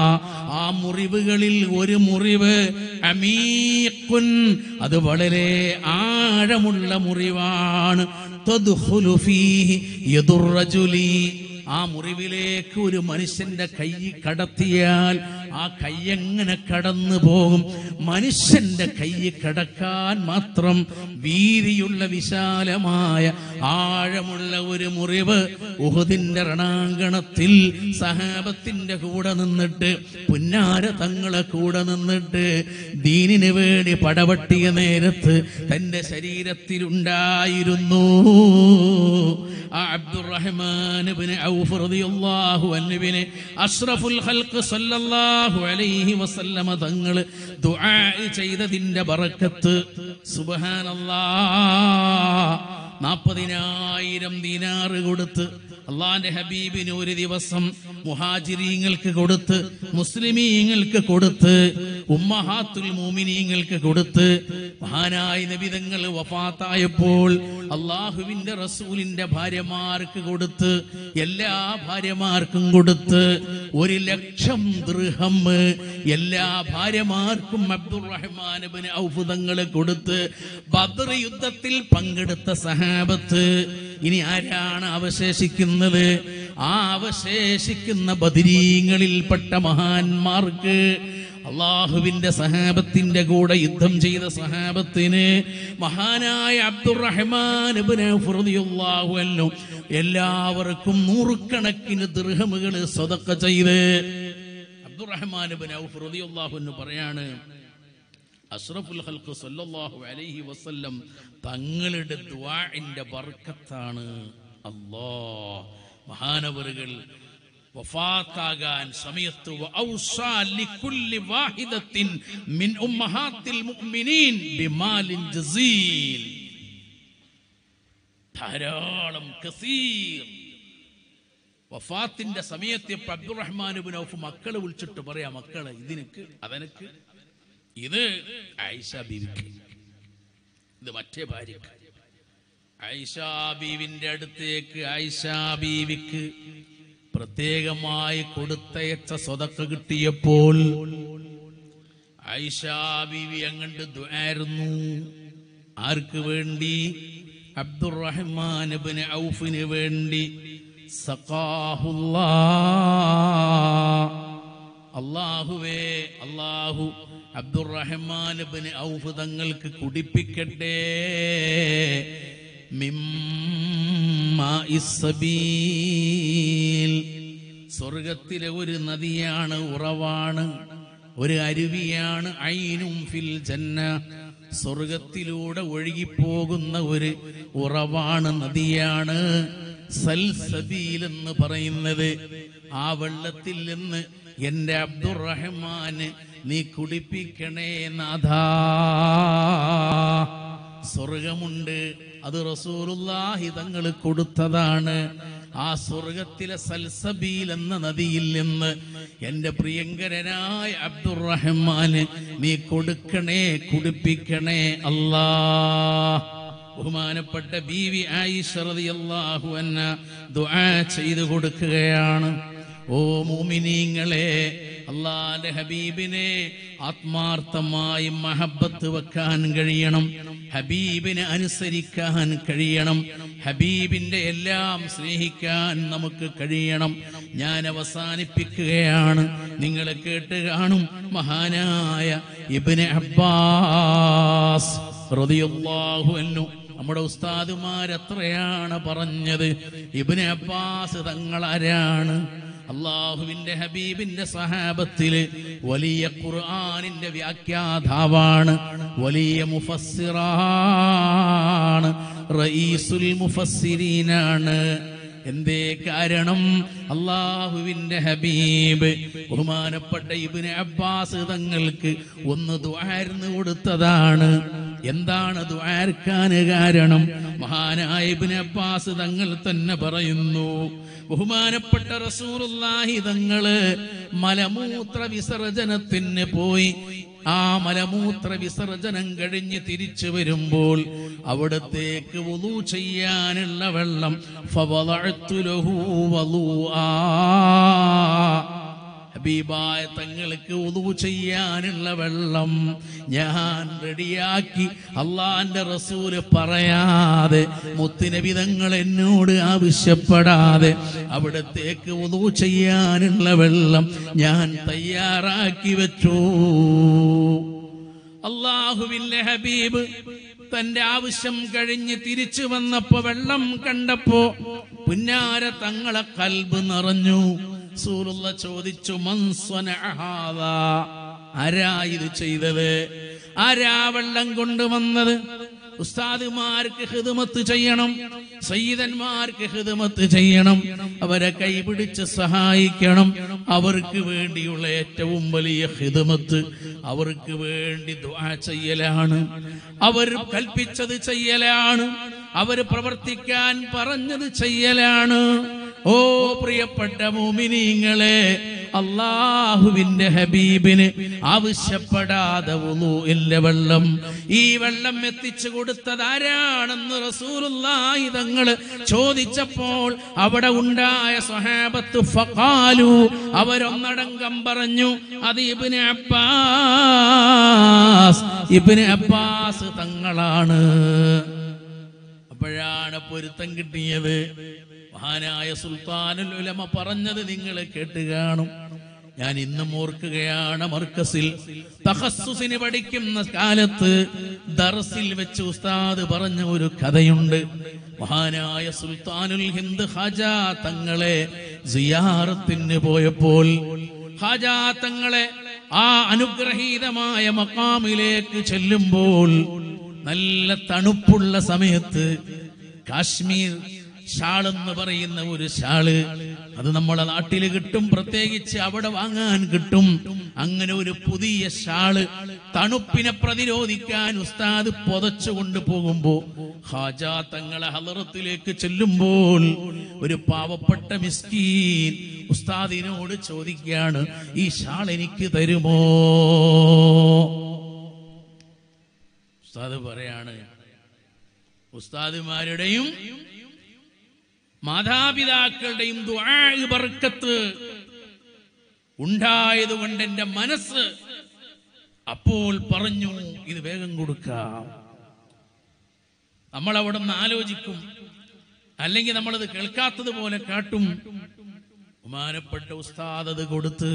ആ മുറിവുകളിൽ ഒരു മുറിവ് അമീഖുൻ അത് വളരെ ആഴമുള്ള മുറിവാണ് തദ്ഖുലു ഫീഹി യദുർറജുലി ആ മുറിവിലേക്ക് ഒരു മനുഷ്യന്റെ കൈ കടത്തിയാൽ ആ കൈ എങ്ങനെ കടന്നു പോകും മനുഷ്യന്റെ കൈ കടക്കാൻ മാത്രം വീതിയുള്ള വിശാലമായ ആഴമുള്ള ഒരു മുറിവ് ഉഹുദിന്റെ രണാങ്കണത്തിൽ സഹാബത്തിന്റെ കൂടെ നിന്നിട്ട് പുന്നാര തങ്ങളെ കൂടെ നിന്നിട്ട് ദീനിന് വേണ്ടി പടവട്ടിയ നേരത്ത് തന്റെ ശരീരത്തിലുണ്ടായിരുന്നു ആ അബ്ദുറഹ്മാൻ ഇബ്നു ഔഫ് റളിയല്ലാഹു അൻഹുവിനെ അഷ്റഫുൽ ഖൽഖ് സല്ലല്ലാഹു അലൈഹി വസല്ലമ തങ്ങൾ ദുആ ചെയ്തതിന്റെ ബറക്കത്ത് സുബ്ഹാനല്ലാഹ് നാൽപ്പതിനായിരം ദീനാറ് കൊടുത്ത് അള്ളാന്റെ ഹബീബിന് ഒരു ദിവസം മുഹാജിരീങ്ങൾക്ക് കൊടുത്ത് മുസ്ലിമീങ്ങൾക്ക് കൊടുത്ത് ഉമ്മഹാത്തുൽ മൂമിനീങ്ങൾക്ക് കൊടുത്ത് മഹാനായ നബിതങ്ങൾ വഫാത്തായപ്പോൾ അള്ളാഹുവിന്റെ റസൂലിന്റെ ഭാര്യമാർക്ക് കൊടുത്ത് എല്ലാ ഭാര്യമാർക്കും കൊടുത്ത് ഒരു ലക്ഷം ദൃഹം എല്ലാ ഭാര്യമാർക്കും അബ്ദുറഹ്മാൻ ബിൻ ഔഫ് തങ്ങളെ കൊടുത്ത് ബദർ യുദ്ധത്തിൽ പങ്കെടുത്ത സഹാബത്ത് ഇനി ആരാണ് അവശേഷിക്കുന്നത് ആ അവശേഷിക്കുന്ന ബദിരീങ്ങളിൽപ്പെട്ട മഹാന്മാർക്ക് അള്ളാഹുവിന്റെ സഹാബത്തിന്റെ കൂടെ യുദ്ധം ചെയ്ത സഹാബത്തിന് മഹാനായ അബ്ദുറഹ്മാൻ ഇബ്നു ഔഫ് റളിയല്ലാഹു അൻഹു എല്ലാവർക്കും നൂറുകണക്കിന് ദൃഹമുകൾ സ്വതക്ക ചെയ്ത് അബ്ദുറഹ്മാൻ ഇബ്നു ഔഫ് റളിയല്ലാഹു അൻഹു പറയാണ് അഷ്റഫുൽ ഖൽഖ് സല്ലല്ലാഹു അലൈഹി വസല്ലം തങ്ങളുടെ ദുആഇന്റെ ബർക്കത്താണ് അല്ലാഹ് മഹാനവറുകൾ വഫാത്താകാൻ സമയത്ത് വഔസാ ലികുല്ലി വാഹിദത്തിൻ മിൻ ഉമ്മഹാത്തിൽ മുഅ്മിനീൻ ബിമാലിൻ ജസീൽ ധാരാളം കസീർ വഫാത്തിന്റെ സമയത്ത് ഇപ്പൊ അബ്ദുറഹ്മാൻ ഇബ്നു ഔഫ് മക്കളെ വിളിച്ചിട്ട് പറയാ മക്കളെ ഇതിനക്ക് അതനക്ക് ഇത് ആയിഷ ബീവിക്ക് ഇത് മറ്റേ ഭാര്യക്ക് ആയിഷ ബീവിന്റെ അടുത്തേക്ക് ആയിഷ ബീവിക്ക് പ്രത്യേകമായി കൊടുത്തയച്ച സ്വതക്ക കിട്ടിയപ്പോൾ ആയിഷ ബീവി അങ്ങണ്ട് ദ്വാരുന്നു ആർക്ക് വേണ്ടി അബ്ദുറഹ്മാൻ ഇബ്നു ഔഫിന് വേണ്ടി സഖാഹുല്ലാ അള്ളാഹുവേ അള്ളാഹു അബ്ദുറഹ്മാൻ ഇബ്നു ഔഫ് തങ്ങൾക്ക് കുടിപ്പിക്കട്ടെ മിമ്മാഇസ് സബീൽ സ്വർഗത്തിലെ ഒരു നദിയാണ് ഉറവാണ് ഒരു അരുവിയാണ് ഐനും ഫിൽ ജന്ന സ്വർഗത്തിലൂടെ ഒഴുകിപ്പോകുന്ന ഒരു ഉറവാണ് നദിയാണ് സൽസബീൽ എന്ന് പറയുന്നത് ആ വെള്ളത്തിൽ നിന്ന് എന്റെ അബ്ദുറഹ്മാന് നീ കുടിപ്പിക്കണേ നാഥാ സ്വർഗമുണ്ട് അത് റസൂലുള്ളാഹി തങ്ങൾ കൊടുത്തതാണ് ആ സ്വർഗത്തിലെ സൽസബീൽ എന്ന നദിയിൽ നിന്ന് എന്റെ പ്രിയങ്കരനായ അബ്ദുറഹ്മാന് നീ കൊടുക്കണേ കുടിപ്പിക്കണേ അല്ലാ ബഹുമാനപ്പെട്ട ബീവി ആയിഷ റളിയല്ലാഹു അൻഹ ദുആ ചെയ്തു കൊടുക്കുകയാണ് ഓ മൂമിനീങ്ങളെ അള്ളാന്റെ ഹബീബിനെ ആത്മാർത്ഥമായി മഹബത്ത് വെക്കാൻ കഴിയണം ഹബീബിനെ അനുസരിക്കാൻ കഴിയണം ഹബീബിന്റെ എല്ലാം സ്നേഹിക്കാൻ നമുക്ക് കഴിയണം ഞാൻ അവസാനിപ്പിക്കുകയാണ് നിങ്ങൾ കേട്ട് കാണും മഹാനായ ഇബ്നെ അബ്ബാസ് റളിയല്ലാഹു അൻഹു നമ്മുടെ ഉസ്താദുമാരെത്രയാണ് പറഞ്ഞത് ഇബ്നെ അബ്ബാസ് തങ്ങളാരാണ് അള്ളാഹുവിന്റെ ഹബീബിന്റെ സഹാബത്തില് വലിയ ഖുർആനിന്റെ വ്യാഖ്യാതാവാണ് വലിയ മുഫസ്സിറാണ് റഈസുൽ മുഫസ്സിരീനാണ് എന്തേ കാരണം അള്ളാഹുവിന്റെ ഹബീബ് ബഹുമാനപ്പെട്ട ഇബ്നു അബ്ബാസ് തങ്ങൾക്ക് ഒന്ന് ദ്വാരന്ന് കൊടുത്തതാണ് എന്താണ് ദ്വാരക്കാൻ കാരണം മഹാനായ ഇബ്നു അബ്ബാസ് തങ്ങൾ തന്നെ പറയുന്നു ബഹുമാനപ്പെട്ട റസൂലുള്ളാഹി തങ്ങള് മലമൂത്ര വിസർജനത്തിന് പോയി ആ മലമൂത്ര വിസർജനം കഴിഞ്ഞ് തിരിച്ചു വരുമ്പോൾ അവിടത്തേക്ക് വുളു ചെയ്യാനുള്ള വെള്ളം ഫവളഅ്തു ലഹു വളുആ. ഹബീബായ തങ്ങൾക്ക് ഉദു ചെയ്യാനുള്ള വെള്ളം ഞാൻ റെഡിയാക്കി അള്ളാന്റെ റസൂല് പറയാതെ മുത്തുനബി തങ്ങൾ എന്നോട് ആവശ്യപ്പെടാതെ അവിടത്തേക്ക് ഉദു ചെയ്യാനുള്ള വെള്ളം ഞാൻ തയ്യാറാക്കി വെച്ചു അള്ളാഹുവിന്റെ ഹബീബ് തന്റെ ആവശ്യം കഴിഞ്ഞ് തിരിച്ചു വന്നപ്പോ വെള്ളം കണ്ടപ്പോ പുന്നാര തങ്ങളെ കൽബ് നിറഞ്ഞു സൂറുള്ള ചോദിച്ചു മൻസ്വനഹാദ ആരാ ഇത് ചെയ്തത് ആരാ വെള്ളം കൊണ്ടുവന്നത് ഉസ്താദുമാർക്ക് ഹിദമത്ത് ചെയ്യണം സയ്യിദന്മാർക്ക് ഹിദമത്ത് ചെയ്യണം അവരെ കൈപിടിച്ച് സഹായിക്കണം അവർക്ക് വേണ്ടിയുള്ള ഏറ്റവും വലിയ ഹിദമത്ത് അവർക്ക് വേണ്ടി ദുആ ചെയ്യലാണ് അവർ കൽപ്പിച്ചത് ചെയ്യലാണ് അവർ പ്രവർത്തിക്കാൻ പറഞ്ഞത് ചെയ്യലാണ് ഓ പ്രിയപ്പെട്ട മോമിനിങ്ങളെ അള്ളാഹുവിന്റെ ഹബീബിന് ആവശ്യപ്പെടാതെ വുളൂഇന്റെ വെള്ളം ഈ വെള്ളം എത്തിച്ചു കൊടുത്തത് ആരാണെന്ന് റസൂലുള്ളാഹി തങ്ങള് ചോദിച്ചപ്പോൾ അവിടെ ഉണ്ടായ സ്വഹാബത്ത് ഫഖാലു അവരൊന്നടങ്കം പറഞ്ഞു അത് ഇബ്നു അബ്ബാസ് ഇബ്നു അബ്ബാസ് തങ്ങളാണ് അപ്പോഴാണ് പൊരുത്തം കിട്ടിയത് മഹാനായ സുൽത്താനുൽ ഉലമ പറഞ്ഞത് നിങ്ങൾ കേട്ട് കാണും ഞാൻ ഇന്നും ഓർക്കുകയാണ് മർക്കസിൽ തഹസ്സുസിന് പഠിക്കുന്ന കാലത്ത് ദർസിൽ വെച്ച് ഉസ്താദ് പറഞ്ഞ ഒരു കഥയുണ്ട് മഹാനായ സുൽത്താനുൽ ഹിന്ദ് ഹജ തങ്ങളെ സിയാറത്തിന് പോയപ്പോൾ ഹജ തങ്ങളെ ആ അനുഗ്രഹീതമായ മക്കാമിലേക്ക് ചെല്ലുമ്പോൾ നല്ല തണുപ്പുള്ള സമയത്ത് കാശ്മീർ ഷാൾ എന്ന് പറയുന്ന ഒരു ഷാള് അത് നമ്മളെ നാട്ടിൽ കിട്ടും പ്രത്യേകിച്ച് അവിടെ വാങ്ങാൻ കിട്ടും അങ്ങനെ ഒരു പുതിയ ഷാള് തണുപ്പിനെ പ്രതിരോധിക്കാൻ ഉസ്താദ് പൊതച്ചു കൊണ്ടുപോകുമ്പോ ഹാജ തങ്ങളെ ഹലറത്തിലേക്ക് ചെല്ലുമ്പോൾ ഒരു പാവപ്പെട്ട മിസ്കീൻ ഉസ്താദിനോട് ചോദിക്കുകയാണ് ഈ ഷാൾ എനിക്ക് തരുമോ ഉസ്താദ് പറയാണ് ഉസ്താദുമാരുടെയും മാതാപിതാക്കളുടെയും ദുആ ബർക്കത്ത് ഉണ്ടായത് കൊണ്ട് എന്റെ മനസ്സ് അപ്പോൾ പറഞ്ഞു ഇത് വേഗം കൊടുക്കാം നമ്മൾ അവിടെ നിന്ന് ആലോചിക്കും അല്ലെങ്കിൽ നമ്മളത് കേൾക്കാത്തത് പോലെ കാട്ടും ബഹുമാനപ്പെട്ട ഉസ്താദ് അത് കൊടുത്ത്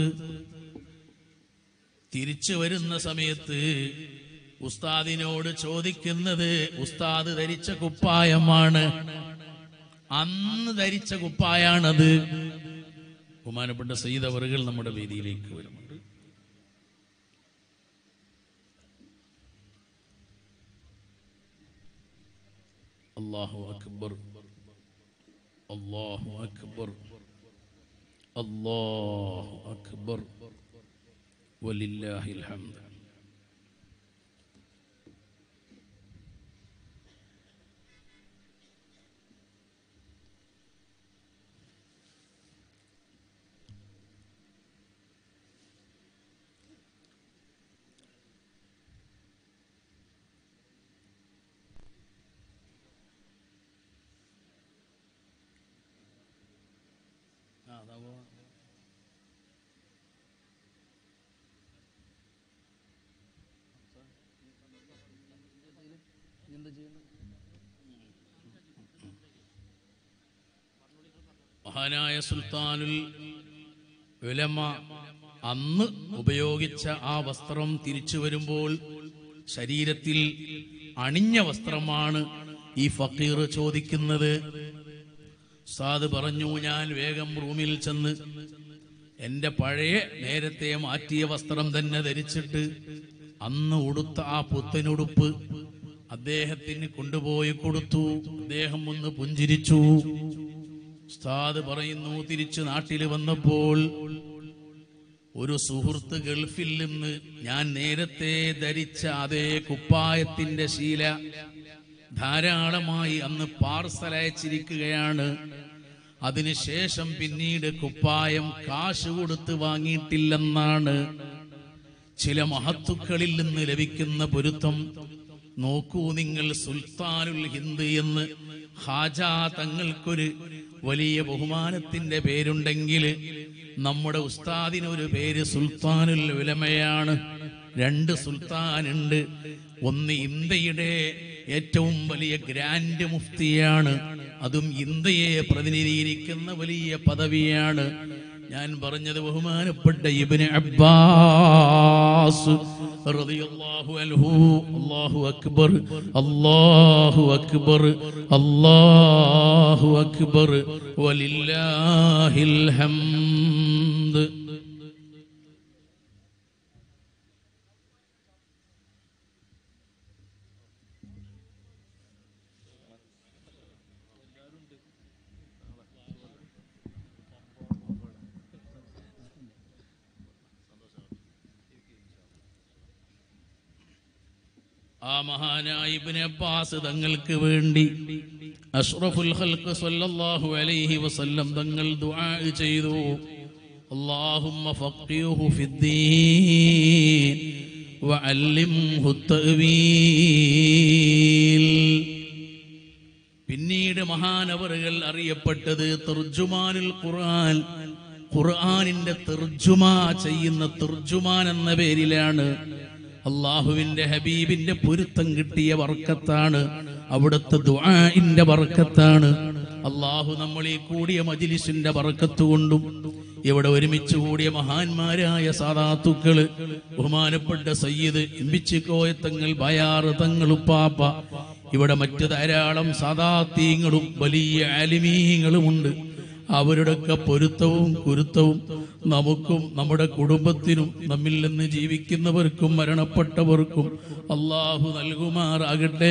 തിരിച്ചു വരുന്ന സമയത്ത് ഉസ്താദിനോട് ചോദിക്കുന്നത് ഉസ്താദ് ധരിച്ച കുപ്പായമാണ് അന്ന് ധരിച്ച കുപ്പായാണത് ബഹുമാനപ്പെട്ട സയ്യിദവറുകൾ നമ്മുടെ വേദിയിലേക്ക് വരുന്നുണ്ട് അള്ളാഹു അക്ബർ അള്ളാഹു അക്ബർ അള്ളാഹു അക്ബർ വലില്ലാഹിൽ ഹംദ് ആ, അതാ പോവാ. മഹാനായ സുൽത്താനുൽ ഉലമ അന്ന് ഉപയോഗിച്ച ആ വസ്ത്രം തിരിച്ചു വരുമ്പോൾ ശരീരത്തിൽ അണിഞ്ഞ വസ്ത്രമാണ് ഈ ഫക്കീർ ചോദിക്കുന്നത് സാദ് പറഞ്ഞു ഞാൻ വേഗം റൂമിൽ ചെന്ന് എന്റെ പഴയ നേരത്തെ മാറ്റിയ വസ്ത്രം തന്നെ ധരിച്ചിട്ട് അന്ന് ഉടുത്ത ആ പുത്തനുടുപ്പ് അദ്ദേഹത്തിന് കൊണ്ടുപോയി കൊടുത്തു അദ്ദേഹം ഒന്ന് പുഞ്ചിരിച്ചു ഉസ്താദ് പറയുന്നു തിരിച്ചു നാട്ടിൽ വന്നപ്പോൾ ഒരു സുഹൃത്ത് ഗൾഫിൽ നിന്ന് ഞാൻ നേരത്തെ ധരിച്ച അതേ കുപ്പായത്തിന്റെ ശീല ധാരാളമായി അന്ന് പാർസൽ അയച്ചിരിക്കുകയാണ് അതിനുശേഷം പിന്നീട് കുപ്പായം കാശ് കൊടുത്ത് വാങ്ങിയിട്ടില്ലെന്നാണ് ചില മഹത്തുക്കളിൽ നിന്ന് ലഭിക്കുന്ന പൊരുത്തം നോക്കൂ നിങ്ങൾ സുൽത്താനുൽ ഹിന്ദ് എന്ന് ഹാജ തങ്ങൾക്കൊരു വലിയ ബഹുമാനത്തിന്റെ പേരുണ്ടെങ്കിൽ നമ്മുടെ ഉസ്താദിന് ഒരു പേര് സുൽത്താനുൽ ഉലമയാണ് രണ്ട് സുൽത്താനുണ്ട് ഒന്ന് ഇന്ത്യയുടെ ഏറ്റവും വലിയ ഗ്രാൻഡ് മുഫ്തിയാണ് അതും ഇന്ത്യയെ പ്രതിനിധീകരിക്കുന്ന വലിയ പദവിയാണ് ഞാൻ പറഞ്ഞത് ബഹുമാനപ്പെട്ട ഇബ്നു അബ്ബാസ് റളിയല്ലാഹു അൻഹു അല്ലാഹു അക്ബർ അല്ലാഹു അക്ബർ അല്ലാഹു അക്ബർ വലില്ലാഹിൽ ഹംദ് ആ മഹാനായ ഇബ്നു അബ്ബാസ് തങ്ങൾക്ക് വേണ്ടി അഷ്റഫുൽ ഖൽഖ് സല്ലല്ലാഹു അലൈഹി വസല്ലം തങ്ങൾ ദുആ ചെയ്തു اللهم فقهه في الدين وعلمه التأويل പിന്നീട് മഹാനവറുകൾ അറിയപ്പെട്ടത് തെർജുമാനുൽ ഖുർആൻ ഖുർആനിന്റെ തെർജുമ ചെയ്യുന്ന തെർജുമാൻ എന്ന പേരിലാണ് അള്ളാഹുവിന്റെ ഹബീബിന്റെ പൊരുത്തം കിട്ടിയ വർക്കത്താണ് അവിടുത്തെ ദുആഇന്റെ വർക്കത്താണ് അള്ളാഹു നമ്മൾ ഈ കൂടിയ മജിലിസിന്റെ വർക്കത്ത് കൊണ്ടും ഇവിടെ ഒരുമിച്ച് കൂടിയ മഹാന്മാരായ സാദാത്തുക്കള് ബഹുമാനപ്പെട്ട സയ്യിദ് ഇമ്പിച്ചിക്കോയത്തങ്ങൾ ബയാറ് തങ്ങളുപ്പാപ്പ ഇവിടെ മറ്റ് ധാരാളം സാദാത്തീങ്ങളും വലിയ ആലിമീങ്ങളുമുണ്ട് അവരുടെയൊക്കെ പൊരുത്തവും കുരുത്തവും നമുക്കും നമ്മുടെ കുടുംബത്തിനും നമ്മിൽ നിന്ന് ജീവിക്കുന്നവർക്കും മരണപ്പെട്ടവർക്കും അള്ളാഹു നൽകുമാറാകട്ടെ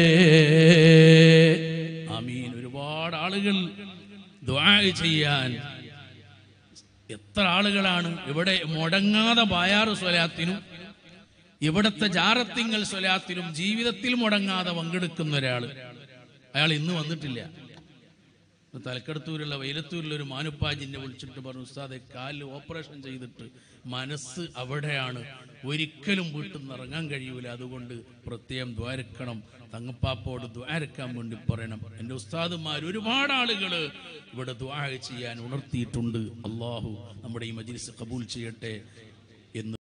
ആമീൻ ഒരുപാട് ആളുകൾ ദ്വാ ചെയ്യാൻ എത്ര ആളുകളാണ് ഇവിടെ മുടങ്ങാതെ ബായാറ് സ്വലാത്തിനും ഇവിടത്തെ ജാറത്തിങ്ങൾ സ്വലാത്തിനും ജീവിതത്തിൽ മുടങ്ങാതെ പങ്കെടുക്കുന്ന ഒരാള് അയാൾ ഇന്ന് വന്നിട്ടില്ല തലക്കടത്തൂരുള്ള വൈലത്തൂരിലുള്ള ഒരു മാനുപ്പാജിനെ വിളിച്ചിട്ട് പറഞ്ഞു ഉസ്താദെ കാലിൽ ഓപ്പറേഷൻ ചെയ്തിട്ട് മനസ്സ് അവിടെയാണ് ഒരിക്കലും വീട്ടിൽ നിന്ന് ഇറങ്ങാൻ കഴിയൂല അതുകൊണ്ട് പ്രത്യേകം ദ്വാരക്കണം തങ്ങപ്പാപ്പോട് ദ്വാരക്കാൻ വേണ്ടി പറയണം എൻ്റെ ഉസ്താദുമാർ ഒരുപാട് ആളുകൾ ഇവിടെ ദ്വാര ചെയ്യാൻ ഉണർത്തിയിട്ടുണ്ട് അള്ളാഹു നമ്മുടെ ഈ മജ്ലിസ് കബൂൽ ചെയ്യട്ടെ എന്ന്